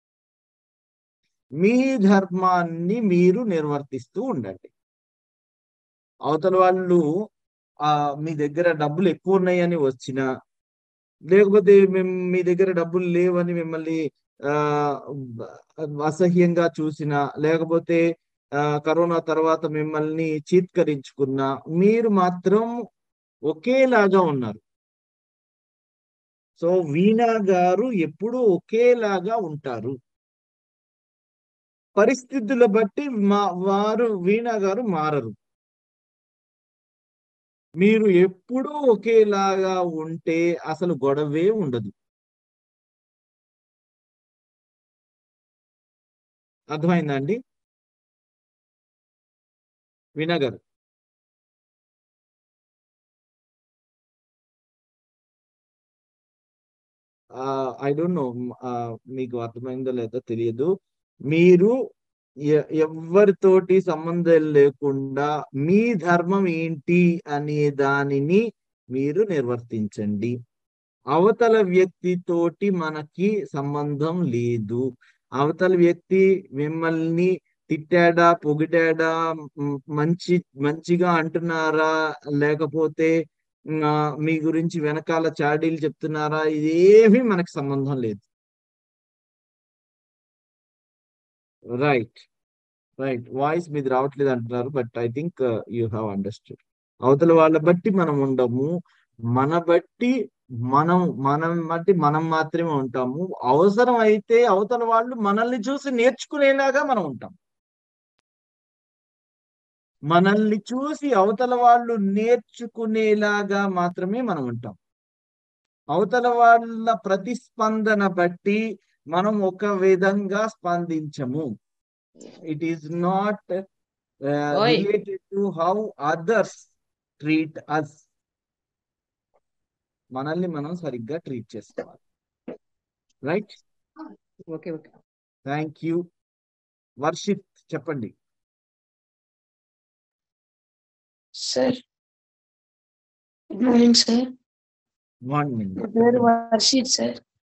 మీ ధర్మాన్ని మీరు నిర్వర్తిస్తూ ఉండండి అవతల వాళ్ళు ఆ మీ దగ్గర డబ్బులు ఎక్కువ ఉన్నాయని వచ్చినా లేకపోతే మేము మీ దగ్గర డబ్బులు లేవని మిమ్మల్ని ఆ అసహ్యంగా చూసినా లేకపోతే ఆ కరోనా తర్వాత మిమ్మల్ని చీత్కరించుకున్నా మీరు మాత్రం ఒకేలాగా ఉన్నారు సో వీణా గారు ఎప్పుడూ ఒకేలాగా ఉంటారు పరిస్థితుల బట్టి మా వారు వీణా గారు మారరు మీరు ఎప్పుడూ ఒకేలాగా ఉంటే అసలు గొడవే ఉండదు అర్థమైందా అండి వీణా గారు ఐ డోంట్ నో మీకు అర్థమైందో లేదో తెలియదు మీరు ఎ- ఎవ్వరితోటి సంబంధం లేకుండా మీ ధర్మం ఏంటి అనే దానిని మీరు నిర్వర్తించండి అవతల వ్యక్తితోటి మనకి సంబంధం లేదు అవతల వ్యక్తి మిమ్మల్ని తిట్టాడా పొగిడాడా మ్, మంచి మంచిగా అంటున్నారా లేకపోతే మ్, ఆ, మీ గురించి వెనకాల చాడీలు చెప్తున్నారా ఇదేమీ మనకు సంబంధం లేదు రైట్ రైట్ వాయిస్ మీది రావట్లేదు అంటున్నారు but I think you have understood అవతల వాళ్ళ బట్టి మనం ఉండము మన బట్టి మనం మనం బట్టి మనం మాత్రమే ఉంటాము అవసరం అయితే అవతల వాళ్ళు మనల్ని చూసి నేర్చుకునేలాగా మనం ఉంటాం మనల్ని చూసి అవతల వాళ్ళు నేర్చుకునేలాగా మాత్రమే మనం ఉంటాం అవతల వాళ్ళ ప్రతిస్పందన బట్టి మనం ఒక విధంగా స్పందించము ఇట్ ఈస్ నాట్ ఓయ్. Related to how others treat us మనల్ని మనం సరిగ్గా ట్రీట్ చేసుకోవాలి right okay okay thank you Varshith చెప్పండి sir good morning sir morning నా పేరు వర్షిత్ సార్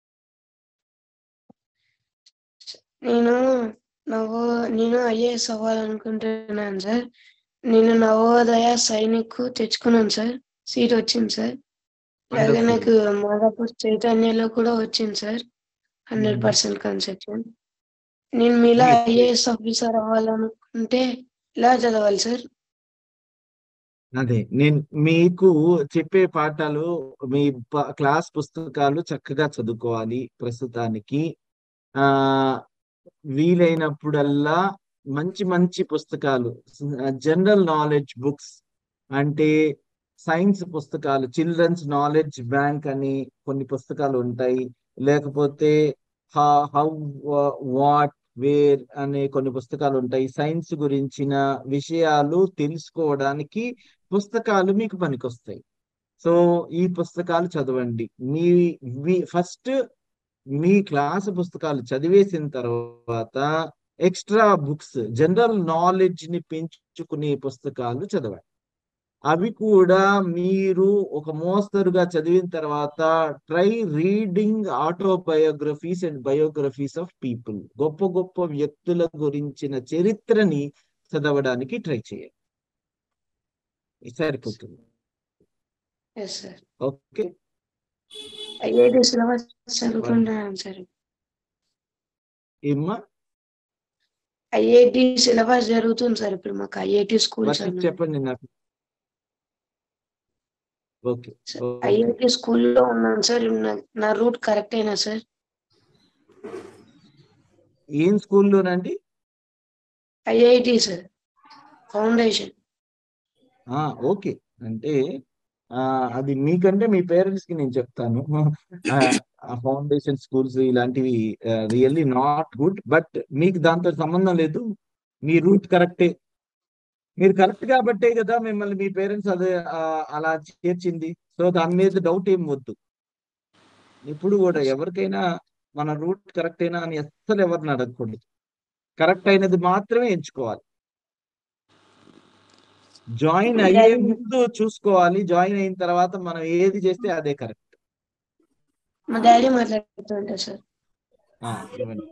నేను నవో నేను ఐఏఎస్ అవ్వాలనుకుంటున్నాను సార్ నేను నవోదయ సైనిక్ తెచ్చుకున్నాను సార్ సీట్ వచ్చింది సార్ అలాగే Wonderful. నాకు మాదాపూర్ చైతన్యలో కూడా వచ్చింది sir hundred Mhm. Percent conception నేను మీలా Great, great. ఐఏఎస్ ఆఫీసర్ అవ్వాలనుకుంటే ఎలా చదవాలి సార్ అదే నేను మీకు చెప్పే పాఠాలు మీ ప- క్లాస్ పుస్తకాలు చక్కగా చదువుకోవాలి ప్రస్తుతానికి ఆ వీలైనప్పుడల్లా మంచి మంచి పుస్తకాలు జనరల్ నాలెడ్జ్ బుక్స్ అంటే సైన్స్ పుస్తకాలు చిల్డ్రన్స్ నాలెడ్జ్ బ్యాంక్ అని కొన్ని పుస్తకాలు ఉంటాయి లేకపోతే హౌ వాట్ వేర్ అనే కొన్ని పుస్తకాలు ఉంటాయి సైన్స్ గురించిన విషయాలు తెలుసుకోవడానికి పుస్తకాలు మీకు పనికొస్తాయి సో ఈ పుస్తకాలు చదవండి మీ ఫస్ట్ మీ క్లాస్ పుస్తకాలు చదివేసిన తర్వాత ఎక్స్ట్రా బుక్స్ జనరల్ నాలెడ్జ్ ని పెంచుకునే పుస్తకాలు చదవండి అవి కూడా మీరు ఒక మోస్తరుగా చదివిన తర్వాత try reading autobiographies and biographies of people గొప్ప గొప్ప వ్యక్తుల గురించిన చరిత్రని చదవడానికి ట్రై చేయండి సరిపోతుంది yes sir okay IIT syllabus చదువుకుంటున్నాను సార్ ఏమ్మా ఐఐటి సిలబస్ జరుగుతుంది సార్ ఇప్పుడు మాకు ఐఐటి స్కూల్స్ వర్షిప్ చెప్పండి నాకు ఓకే ఓకే ఐఐటి స్కూల్లో ఉన్నాను సార్ నా- నా రూట్ కరెక్ట్ అయినా సార్ ఏం స్కూల్లోనండి ఐఐటి సార్ ఫౌండేషన్ ఆ ఓకే అంటే ఆ అది మీకంటే మీ పేరెంట్స్ కి నేను చెప్తాను ఆ ఫౌండేషన్ స్కూల్స్ ఇలాంటివి రియల్లీ నాట్ గుడ్ బట్ మీకు దాంతో సంబంధం లేదు మీ రూట్ కరెక్టే మీరు కరెక్ట్ కాబట్టే కదా మిమ్మల్ని మీ పేరెంట్స్ అదే ఆ, అలా చేర్చింది సో దాని మీద డౌట్ ఏం వద్దు ఇప్పుడు కూడా ఎవరికైనా మన రూట్ కరెక్ట్ అయినా అని అస్సలు ఎవరిని అడగకూడదు కరెక్ట్ అయినది మాత్రమే ఎంచుకోవాలి జాయిన్ అయ్యే ముందు చూసుకోవాలి జాయిన్ అయిన తర్వాత మనం ఏది చేస్తే అదే కరెక్ట్ మా డాడీ మాట్లాడుతుంటారు సార్ ఇవ్వండి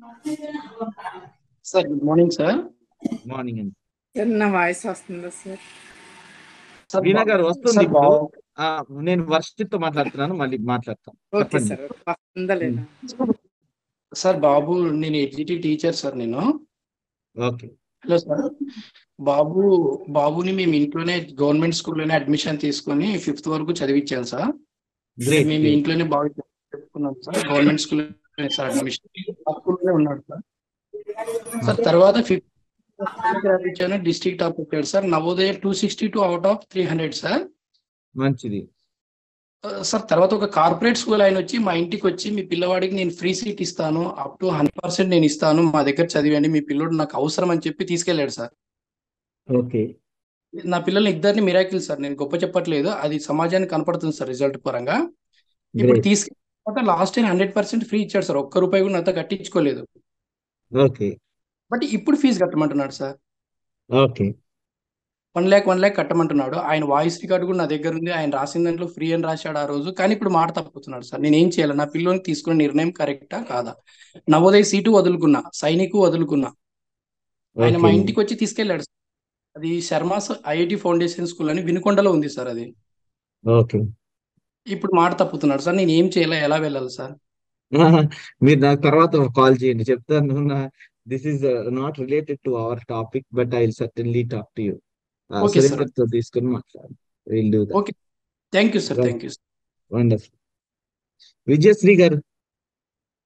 sir good morning sir morning అండి సార్ నా వాయిస్ వస్తుందా సార్ సార్ వీణా గారు వస్తుంది సార్ ఇప్పుడు బాబు ఆ, నేను వర్షిత్తో మాట్లాడుతున్నాను మళ్ళీ మాట్లాడతాం ఓకే చెప్పండి సార్ వస్తుందా లేదా సార్ బాబు నేను ఎడ్జిటి టీచర్ సార్ నేను ఓకే హలో సార్ బాబు బాబుని మేము ఇంట్లోనే గవర్నమెంట్ స్కూల్లోనే అడ్మిషన్ తీసుకొని ఫిఫ్త్ వరకు చదివించాం సార్ గ్రేట్ మేము ఇంట్లోనే బాగా చెప్పుకున్నాం sir government school sir admission ఆ స్కూల్లోనే ఉన్నాడు సార్ సార్ తర్వాత ఫిఫ్త్ చదివించాను డిస్ట్రిక్ట్ టాప్ వచ్చాడు sir Navodaya two sixty two out of three hundred sir మంచిది సార్ తర్వాత ఒక కార్పొరేట్ స్కూల్ ఆయన వచ్చి మా ఇంటికి వచ్చి మీ పిల్లవాడికి నేను ఫ్రీ సీట్ ఇస్తాను అప్ టు హండ్రెడ్ పర్సెంట్ నేను ఇస్తాను మా దగ్గర చదివండి మీ పిల్లోడు నాకు అవసరం అని చెప్పి తీసుకెళ్ళాడు సార్ ఓకే నా పిల్లల్ని ఇద్దరిని మిరాకిల్ సార్ నేను గొప్ప చెప్పట్లేదు అది సమాజానికి కనపడుతుంది సార్ రిజల్ట్ పరంగా ఇప్పుడు గ్రేట్ తీసుకెళ్ళిన last time hundred percent free ఇచ్చాడు సార్ ఒక్క రూపాయి కూడా నాతో కట్టించుకోలేదు ఓకే బట్ ఇప్పుడు ఫీజు కట్టమంటున్నాడు sir okay one lakh one lakh కట్టమంటున్నాడు ఆయన వాయిస్ రికార్డు కూడా నా దగ్గర ఉంది ఆయన రాసిన దాంట్లో ఫ్రీ అని రాశాడు ఆ రోజు కానీ ఇప్పుడు మాట తప్పుతున్నాడు సార్ నేను ఏం చేయాలి నా పిల్లోని తీసుకున్న నిర్ణయం కరెక్టా కాదా నవోదయ సీటు వదులుకున్నా సైనికు వదులుకున్నా ఆయన మా ఓకే ఇంటికి వచ్చి తీసుకెళ్ళాడు సార్ అది శర్మాస్ ఐఐటి ఫౌండేషన్ స్కూల్ అని వినుకొండలో ఉంది సార్ అది ఓకే ఇప్పుడు మాట తప్పుతున్నాడు సార్ నేను ఏం చేయాలి ఎలా వెళ్ళాలి సార్ మీరు నాకు తర్వాత కాల్ చేయండి చెప్తాను this is not related to our topic but I will certainly talk to you okay sir Surender తో తీసుకుని మాట్లాడు will do that okay thank you sir right thank you wonderful Vijayasri గారు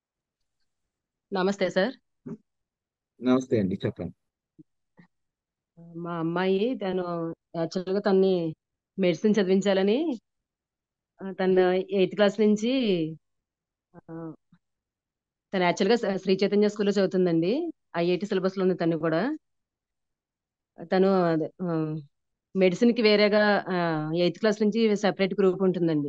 నమస్తే సార్ నమస్తే అండి చెప్పండి మా అమ్మాయి తను యాక్చువల్గా తన్ని మెడిసిన్ చదివించాలని ఆ, తను ఎయిత్ క్లాస్ నుంచి ఆ, తను యాక్చువల్గా శ్రీ చైతన్య స్కూల్లో చదువుతుందండి ఐఐటి సిలబస్లో ఉంది తను కూడా తను అదే మెడిసిన్కి వేరేగా ఎయిత్ క్లాస్ నుంచి సెపరేట్ గ్రూప్ ఉంటుందండి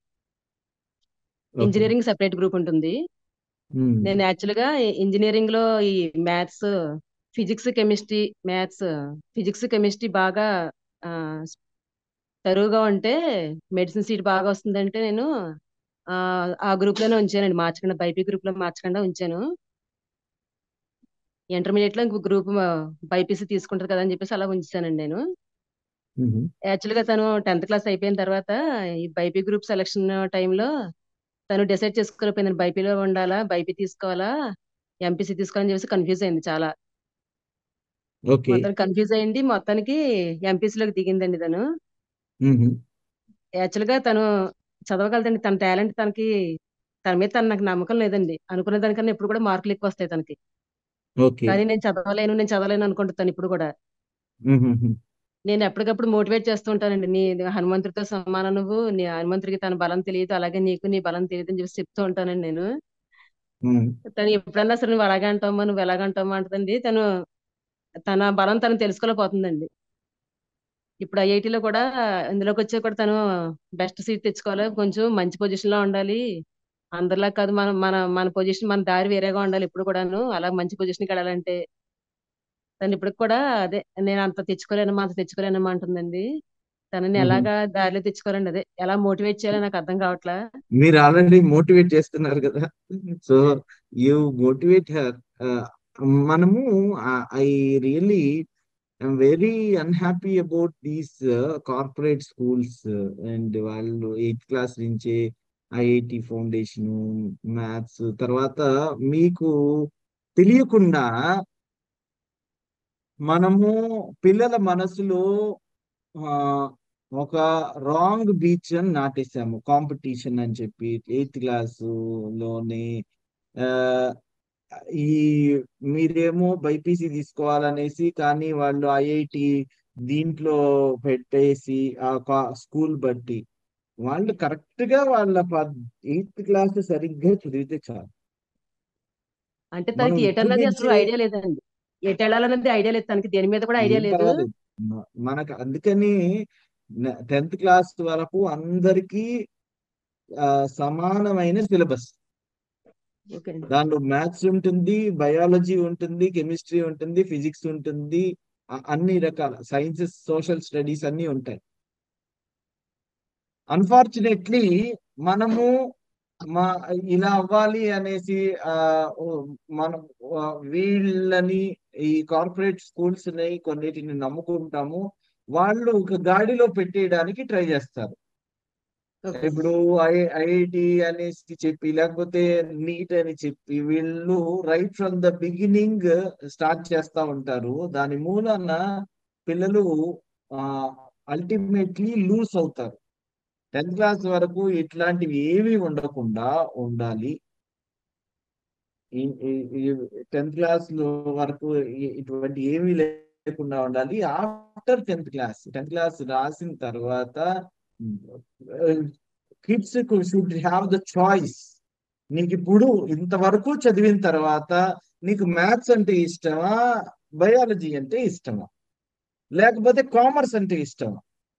ఓకే ఇంజనీరింగ్ సెపరేట్ గ్రూప్ ఉంటుంది ఉమ్, నేను యాక్చువల్గా ఇంజనీరింగ్ లో ఈ maths physics chemistry maths physics chemistry బాగా ఆ, తరువుగా ఉంటే మెడిసిన్ సీట్ బాగా వస్తుందంటే నేను ఆ ఆ గ్రూప్ లోనే ఉంచానండి మార్చకుండా బైపీ గ్రూప్ లో మార్చకుండా ఉంచాను ఇంటర్మీడియట్ లో ఇంకో గ్రూప్ బైపీసీ తీసుకుంటారు కదా అని చెప్పేసి అలా ఉంచానండి నేను ఉమ్, యాక్చువల్ గా తను టెన్త్ క్లాస్ అయిపోయిన తర్వాత ఈ బైపీ గ్రూప్ సెలక్షన్ టైంలో తను డిసైడ్ చేసుకోలేకపోయింది బైపీలో ఉండాలా బైపీ తీసుకోవాలా ఎంపీసీ తీసుకోవాలని చెప్పేసి కన్ఫ్యూజ్ అయింది చాలా ఓకే మొత్తం కన్ఫ్యూజ్ అయ్యింది మొత్తానికి ఎంపీసీ లోకి దిగిందండి తను ఉమ్, యాక్చువల్ గా తను చదవగలదండి తన టాలెంట్ తనకి తన మీద తన నాకు నమ్మకం లేదండి అనుకున్న దానికన్నా ఇప్పుడు కూడా మార్కులు ఎక్కువ వస్తాయి తనకి ఓకే కానీ నేను చదవలేను నేను చదవలేను అనుకుంటాను ఇప్పుడు కూడా ఉమ్, ఉమ్, నేను ఎప్పటికప్పుడు మోటివేట్ చేస్తూ ఉంటానండి నీ హనుమంతుడితో సమానం నువ్వు నీ హనుమంతుడికి తన బలం తెలియదు అలాగే నీకు నీ బలం తెలియదు అని చెప్పి చెప్తూ ఉంటానండి నేను ఉమ్, తను ఎప్పుడన్నా సరే నువ్వు అలాగే అంటావమ్మా నువ్వు ఎలాగ అంటావమ్మా అంటుందండి తను తన బలం తను తెలుసుకోలేకపోతుందండి ఇప్పుడు ఐఐటిలో కూడా ఇందులోకి వచ్చే కూడా తను బెస్ట్ సీట్ తెచ్చుకోవాలి కొంచెం మంచి పొజిషన్ లో ఉండాలి అందరిలా కాదు మన మన మన పొజిషన్ మన దారి వేరేగా ఉండాలి ఇప్పుడు కూడాను అలా మంచి పొజిషన్కి వెళ్ళాలంటే తను ఇప్పటికి కూడా అదే నేను అంత తెచ్చుకోలేనమ్మా అంత తెచ్చుకోలేనమ్మా అంటుందండి తనని ఉమ్. ఎలాగా దారిలో తెచ్చుకోవాలండి అదే ఎలా మోటివేట్ చేయాలో నాకు అర్థం కావట్లా మీరు ఆల్రెడీ మోటివేట్ చేస్తున్నారు కదా సో యూ మోటివేట్ హర్ మనము I really I'm very unhappy about these corporate schools and వాళ్ళు ఎయిత్ క్లాస్ నుంచే ఐఐటి ఫౌండేషన్ మ్యాథ్స్ తర్వాత మీకు తెలియకుండా మనము పిల్లల మనసులో ఆ, ఒక రాంగ్ బీచ్ అని నాటేసాము కాంపిటీషన్ అని చెప్పి ఎయిత్ క్లాసు లోనే ఆ, ఈ మీరేమో బైపీసీ తీసుకోవాలనేసి కానీ వాళ్ళు ఐఐటి దీంట్లో పెట్టేసి ఆ స్కూల్ బట్టి వాళ్ళు కరెక్ట్ గా వాళ్ళ ఎయిత్ క్లాస్ సరిగ్గా చదివితే చాలు అంటే మనం తనకి ఎటన్నది అసలు చూపించే ఐడియా లేదండి ఎటు వెళ్ళాలన్నది ఐడియా లేదు తనకి దేని మీద కూడా ఐడియా ఏం లేదు పర్వాలేదు మ- మనకు అందుకని టెన్త్ క్లాస్ వరకు అందరికీ ఆ, సమానమైన సిలబస్ ఓకే అండి దానిలో మ్యాథ్స్ ఉంటుంది బయాలజీ ఉంటుంది కెమిస్ట్రీ ఉంటుంది ఫిజిక్స్ ఉంటుంది అ- అన్ని రకాల సైన్సెస్ సోషల్ స్టడీస్ అన్ని ఉంటాయి అన్ఫార్చునేట్లీ మనము మా ఇలా అవ్వాలి అనేసి ఆ ఓ, మనం ఆ, వీళ్ళని ఈ కార్పొరేట్ స్కూల్స్ ని కొన్నిటిని నమ్ముకుంటాము వాళ్ళు ఒక గాడిలో పెట్టేయడానికి ట్రై చేస్తారు ఓకే ఇప్పుడు ఐ ఐఐటి అనేసి చెప్పి లేకపోతే నీట్ అని చెప్పి వీళ్ళు right from the beginning start చేస్తా ఉంటారు దాని మూలన పిల్లలు అల్టిమేట్లీ లూస్ అవుతారు టెన్త్ క్లాస్ వరకు ఇట్లాంటివి ఏవి ఉండకుండా ఉండాలి టెన్త్ క్లాస్ లో వరకు ఇ- ఇటువంటి ఏమీ లేకుండా ఉండాలి after tenth class tenth class రాసిన తర్వాత kids should have the choice నీకు ఇప్పుడు ఇంతవరకు చదివిన తర్వాత నీకు మ్యాథ్స్ అంటే ఇష్టమా బయాలజీ అంటే ఇష్టమా లేకపోతే కామర్స్ అంటే ఇష్టమా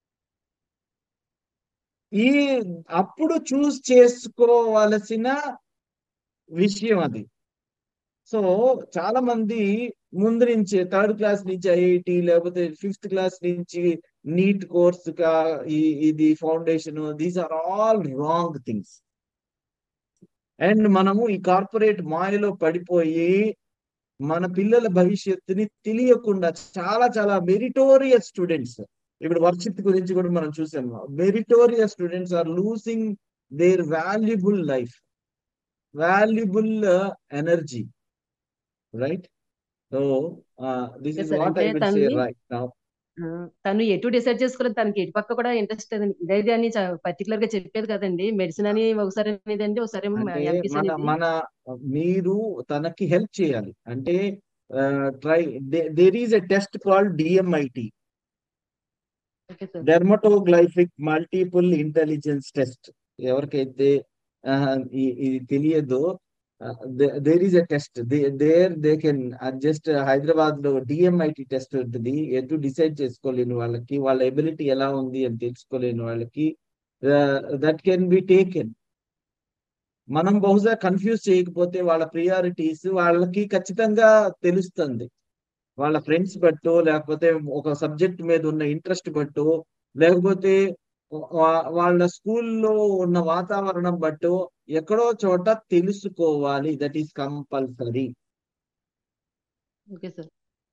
ఈ అప్పుడు చూస్ చేసుకోవలసిన విషయం అది సో చాలా మంది ముందు నుంచి థర్డ్ క్లాస్ నుంచి ఐఐటి లేకపోతే ఫిఫ్త్ క్లాస్ నుంచి నీట్ కోర్స్ కా ఈ- ఇది foundation these are all wrong things and మనము ఈ కార్పొరేట్ మాయలో పడిపోయి మన పిల్లల భవిష్యత్తుని తెలియకుండా చాలా చాలా మెరిటోరియస్ స్టూడెంట్స్ ఇప్పుడు వర్షిత్ గురించి కూడా మనం చూసాము meritorious students are losing their valuable life valuable energy right so this okay is sir what అంటే ఐ విల్ సే తనని రైట్ నౌ ఆ, తను ఎటు డిసైడ్ చేసుకోలేదు తనకి ఎటు పక్క కూడా ఇంట్రెస్ట్ లేదండి ఇదైతే అని పర్టికులర్ గా చెప్పేది కదండి మెడిసిన్ అని ఒకసారి అనేది అండి ఒకసారి అంటే ఎంపీసీ మన అనేది మన మీరు తనకి హెల్ప్ చేయాలి అంటే uh, try. There, there is a test called DMIT, okay sir dermatoglyphic multiple intelligence test ఎవరికైతే uh, ఈ- ఇది తెలియదో there is a test there they can just Hyderabad లో డిఎంఐటి టెస్ట్ ఉంటుంది ఎటు డిసైడ్ చేసుకోలేని వాళ్ళకి వాళ్ళ ఎబిలిటీ ఎలా ఉంది అని తెలుసుకోలేని వాళ్ళకి దట్ కెన్ బి టేకెన్ మనం బహుశా కన్ఫ్యూజ్ చేయకపోతే వాళ్ళ ప్రియారిటీస్ వాళ్ళకి ఖచ్చితంగా తెలుస్తుంది వాళ్ళ ఫ్రెండ్స్ బట్టో లేకపోతే ఒక సబ్జెక్ట్ మీద ఉన్న ఇంట్రెస్ట్ బట్టో లేకపోతే వా- వాళ్ళ స్కూల్లో ఉన్న వాతావరణం బట్టో ఎక్కడో చోట తెలుసుకోవాలి that is compulsory okay sir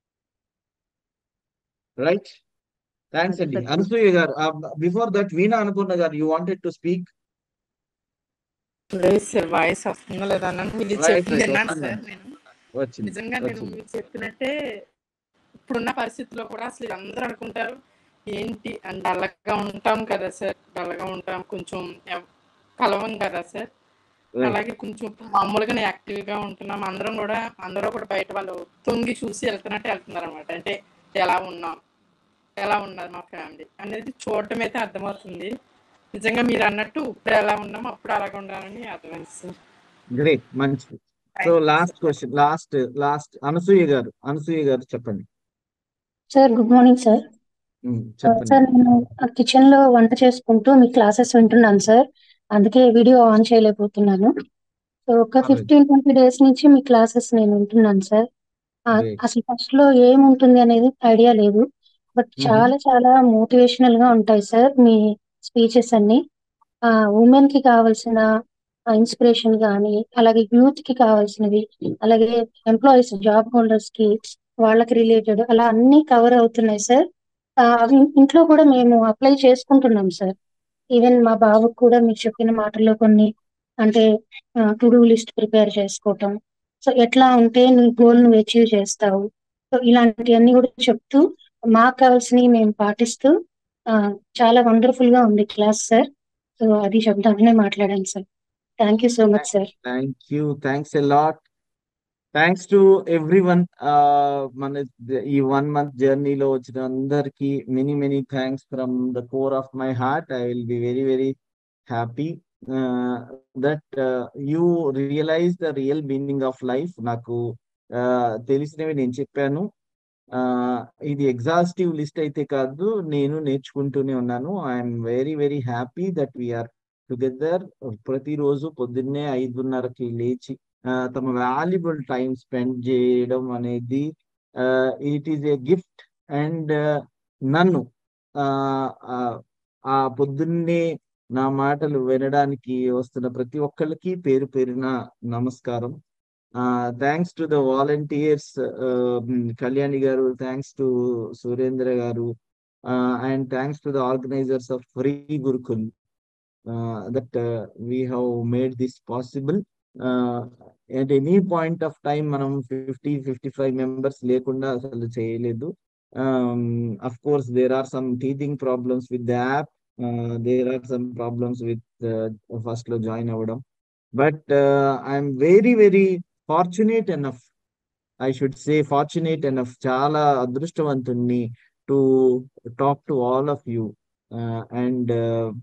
right thanks అదే అండి సార్ అనసూయ గారు బిఫోర్ దట్ వీణా అనుకున్న గారు యూ వాంటెడ్ టు స్పీక్ లేదు సార్ వాయిస్ వస్తుందో లేదా అన్నాను మీరు రైట్ చెప్పింది రైట్ విన్నాను వస్తుంది సార్ నేను వచ్చింది నిజంగా నేను వచ్చింది మీరు చెప్పినట్టే ఇప్పుడున్న పరిస్థితుల్లో కూడా అసలు ఇది అందరూ అనుకుంటారు ఏంటి అని డల్గా ఉంటాం కదా సార్ డల్గా ఉంటాం కొంచెం ఎవ్- కలవం కదా సార్ రైట్ అలాగే కొంచెం మామూలుగానే యాక్టివ్గా ఉంటున్నాం అందరం కూడా అందరూ కూడా బయట వాళ్ళు తొంగి చూసి వెళ్తున్నట్టు వెళ్తున్నారు అనమాట అంటే ఎలా ఉన్నాం ఎలా ఉన్నది మా ఫ్యామిలీ అనేది చూడటం అయితే అర్థమవుతుంది నిజంగా మీరు అన్నట్టు ఇప్పుడు ఎలా ఉన్నామో అప్పుడు అలాగ ఉండాలని అర్థమైంది సార్ గ్రేట్ మంచిది so thank you last sir question last last Anasuya garu Anasuya garu చెప్పండి sir good morning sir um, ఆ, చెప్పండి సార్ నేను కిచెన్ లో వంట చేసుకుంటూ మీ క్లాసెస్ వింటున్నాను సార్ అందుకే వీడియో ఆన్ చేయలేకపోతున్నాను సో ఒక పర్లేదు ఫిఫ్టీన్ ట్వంటీ డేస్ నుంచి మీ క్లాసెస్ నేను వింటున్నాను సార్ ఆ, గ్రేట్ అసలు ఫస్ట్ లో ఏముంటుంది అనేది ఐడియా లేదు బట్ చాలా చాలా మోటివేషనల్ గా ఉంటాయి సార్ మీ స్పీచెస్ అన్ని ఉమెన్ కి కావాల్సిన ఇన్స్పిరేషన్ కానీ అలాగే యూత్ కి కావాల్సినవి అలాగే ఎంప్లాయీస్ జాబ్ హోల్డర్స్ కి వాళ్ళకి రిలేటెడ్ అలా అన్ని కవర్ అవుతున్నాయి సార్ ఆ, అవి ఇంట్లో కూడా మేము అప్లై చేసుకుంటున్నాం సార్ ఈవెన్ మా బాబుకు కూడా మీరు చెప్పిన మాటల్లో కొన్ని అంటే టు డూ లిస్ట్ ప్రిపేర్ చేసుకోవటం సో ఎట్లా ఉంటే నీ గోల్ నువ్వు అచీవ్ చేస్తావు సో ఇలాంటివన్నీ కూడా చెప్తూ మాకు కావాల్సినవి మేము పాటిస్తూ ఆ, చాలా వండర్ఫుల్ గా ఉంది క్లాస్ సార్ సో అది చెప్దామనే మాట్లాడాను sir thank you so much sir thank you thanks a lot thanks to every one మన ద- ఈ వన్ మంత్ జర్నీలో వచ్చిన అందరికి many many thanks from the core of my heart I will be very very happy that you realize the real meaning of life నాకు uh, తెలిసినవి నేను చెప్పాను ఆ, ఇది ఎగ్జాస్టివ్ లిస్ట్ అయితే కాదు నేను నేర్చుకుంటూనే ఉన్నాను I'm very very happy that we're together ప్రతిరోజు పొద్దున్నే ఐదున్నరకి లేచి ఆ, తమ వాల్యుబుల్ టైం స్పెండ్ చేయడం అనేది it is a gift and నన్ను ఆ, ఆ ఆ పొద్దున్నే నా మాటలు వినడానికి వస్తున్న ప్రతి ఒక్కళ్ళకి పేరు పేరున నమస్కారం thanks to the volunteers Kalyani garu thanks to Surendra garu and thanks to the organizers of free Gurukul that we have made this possible at any point of time మనం ఫిఫ్టీ ఫిఫ్టీ ఫైవ్ మెంబర్స్ లేకుండా అసలు చేయలేదు of course there are some teaching problems with the app there are some problems with first లో join అవ్వడం but I'm very very fortunate enough I should say fortunate enough చాలా అదృష్టవంతుణ్ణి to talk to all of you and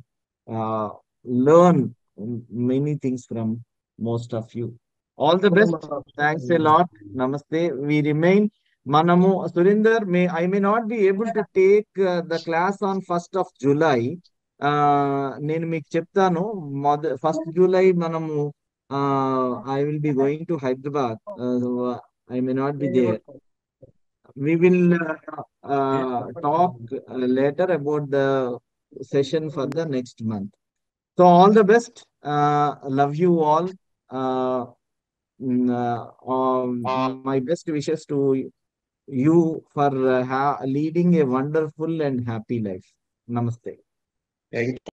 learn many things from most of you all the best thanks a lot నమస్తే we remain మనము Surender may I may not be able to take the class on first of July నేను మీకు చెప్తాను మొద first July మనము I will be going to Hyderabad I may not be there we will uh, uh, talk uh, later about the session for the next month. So all the best. Uh, love you all. Uh, mm, uh, um, my best wishes to you for uh, ha- leading a wonderful and happy life. Namaste. Thank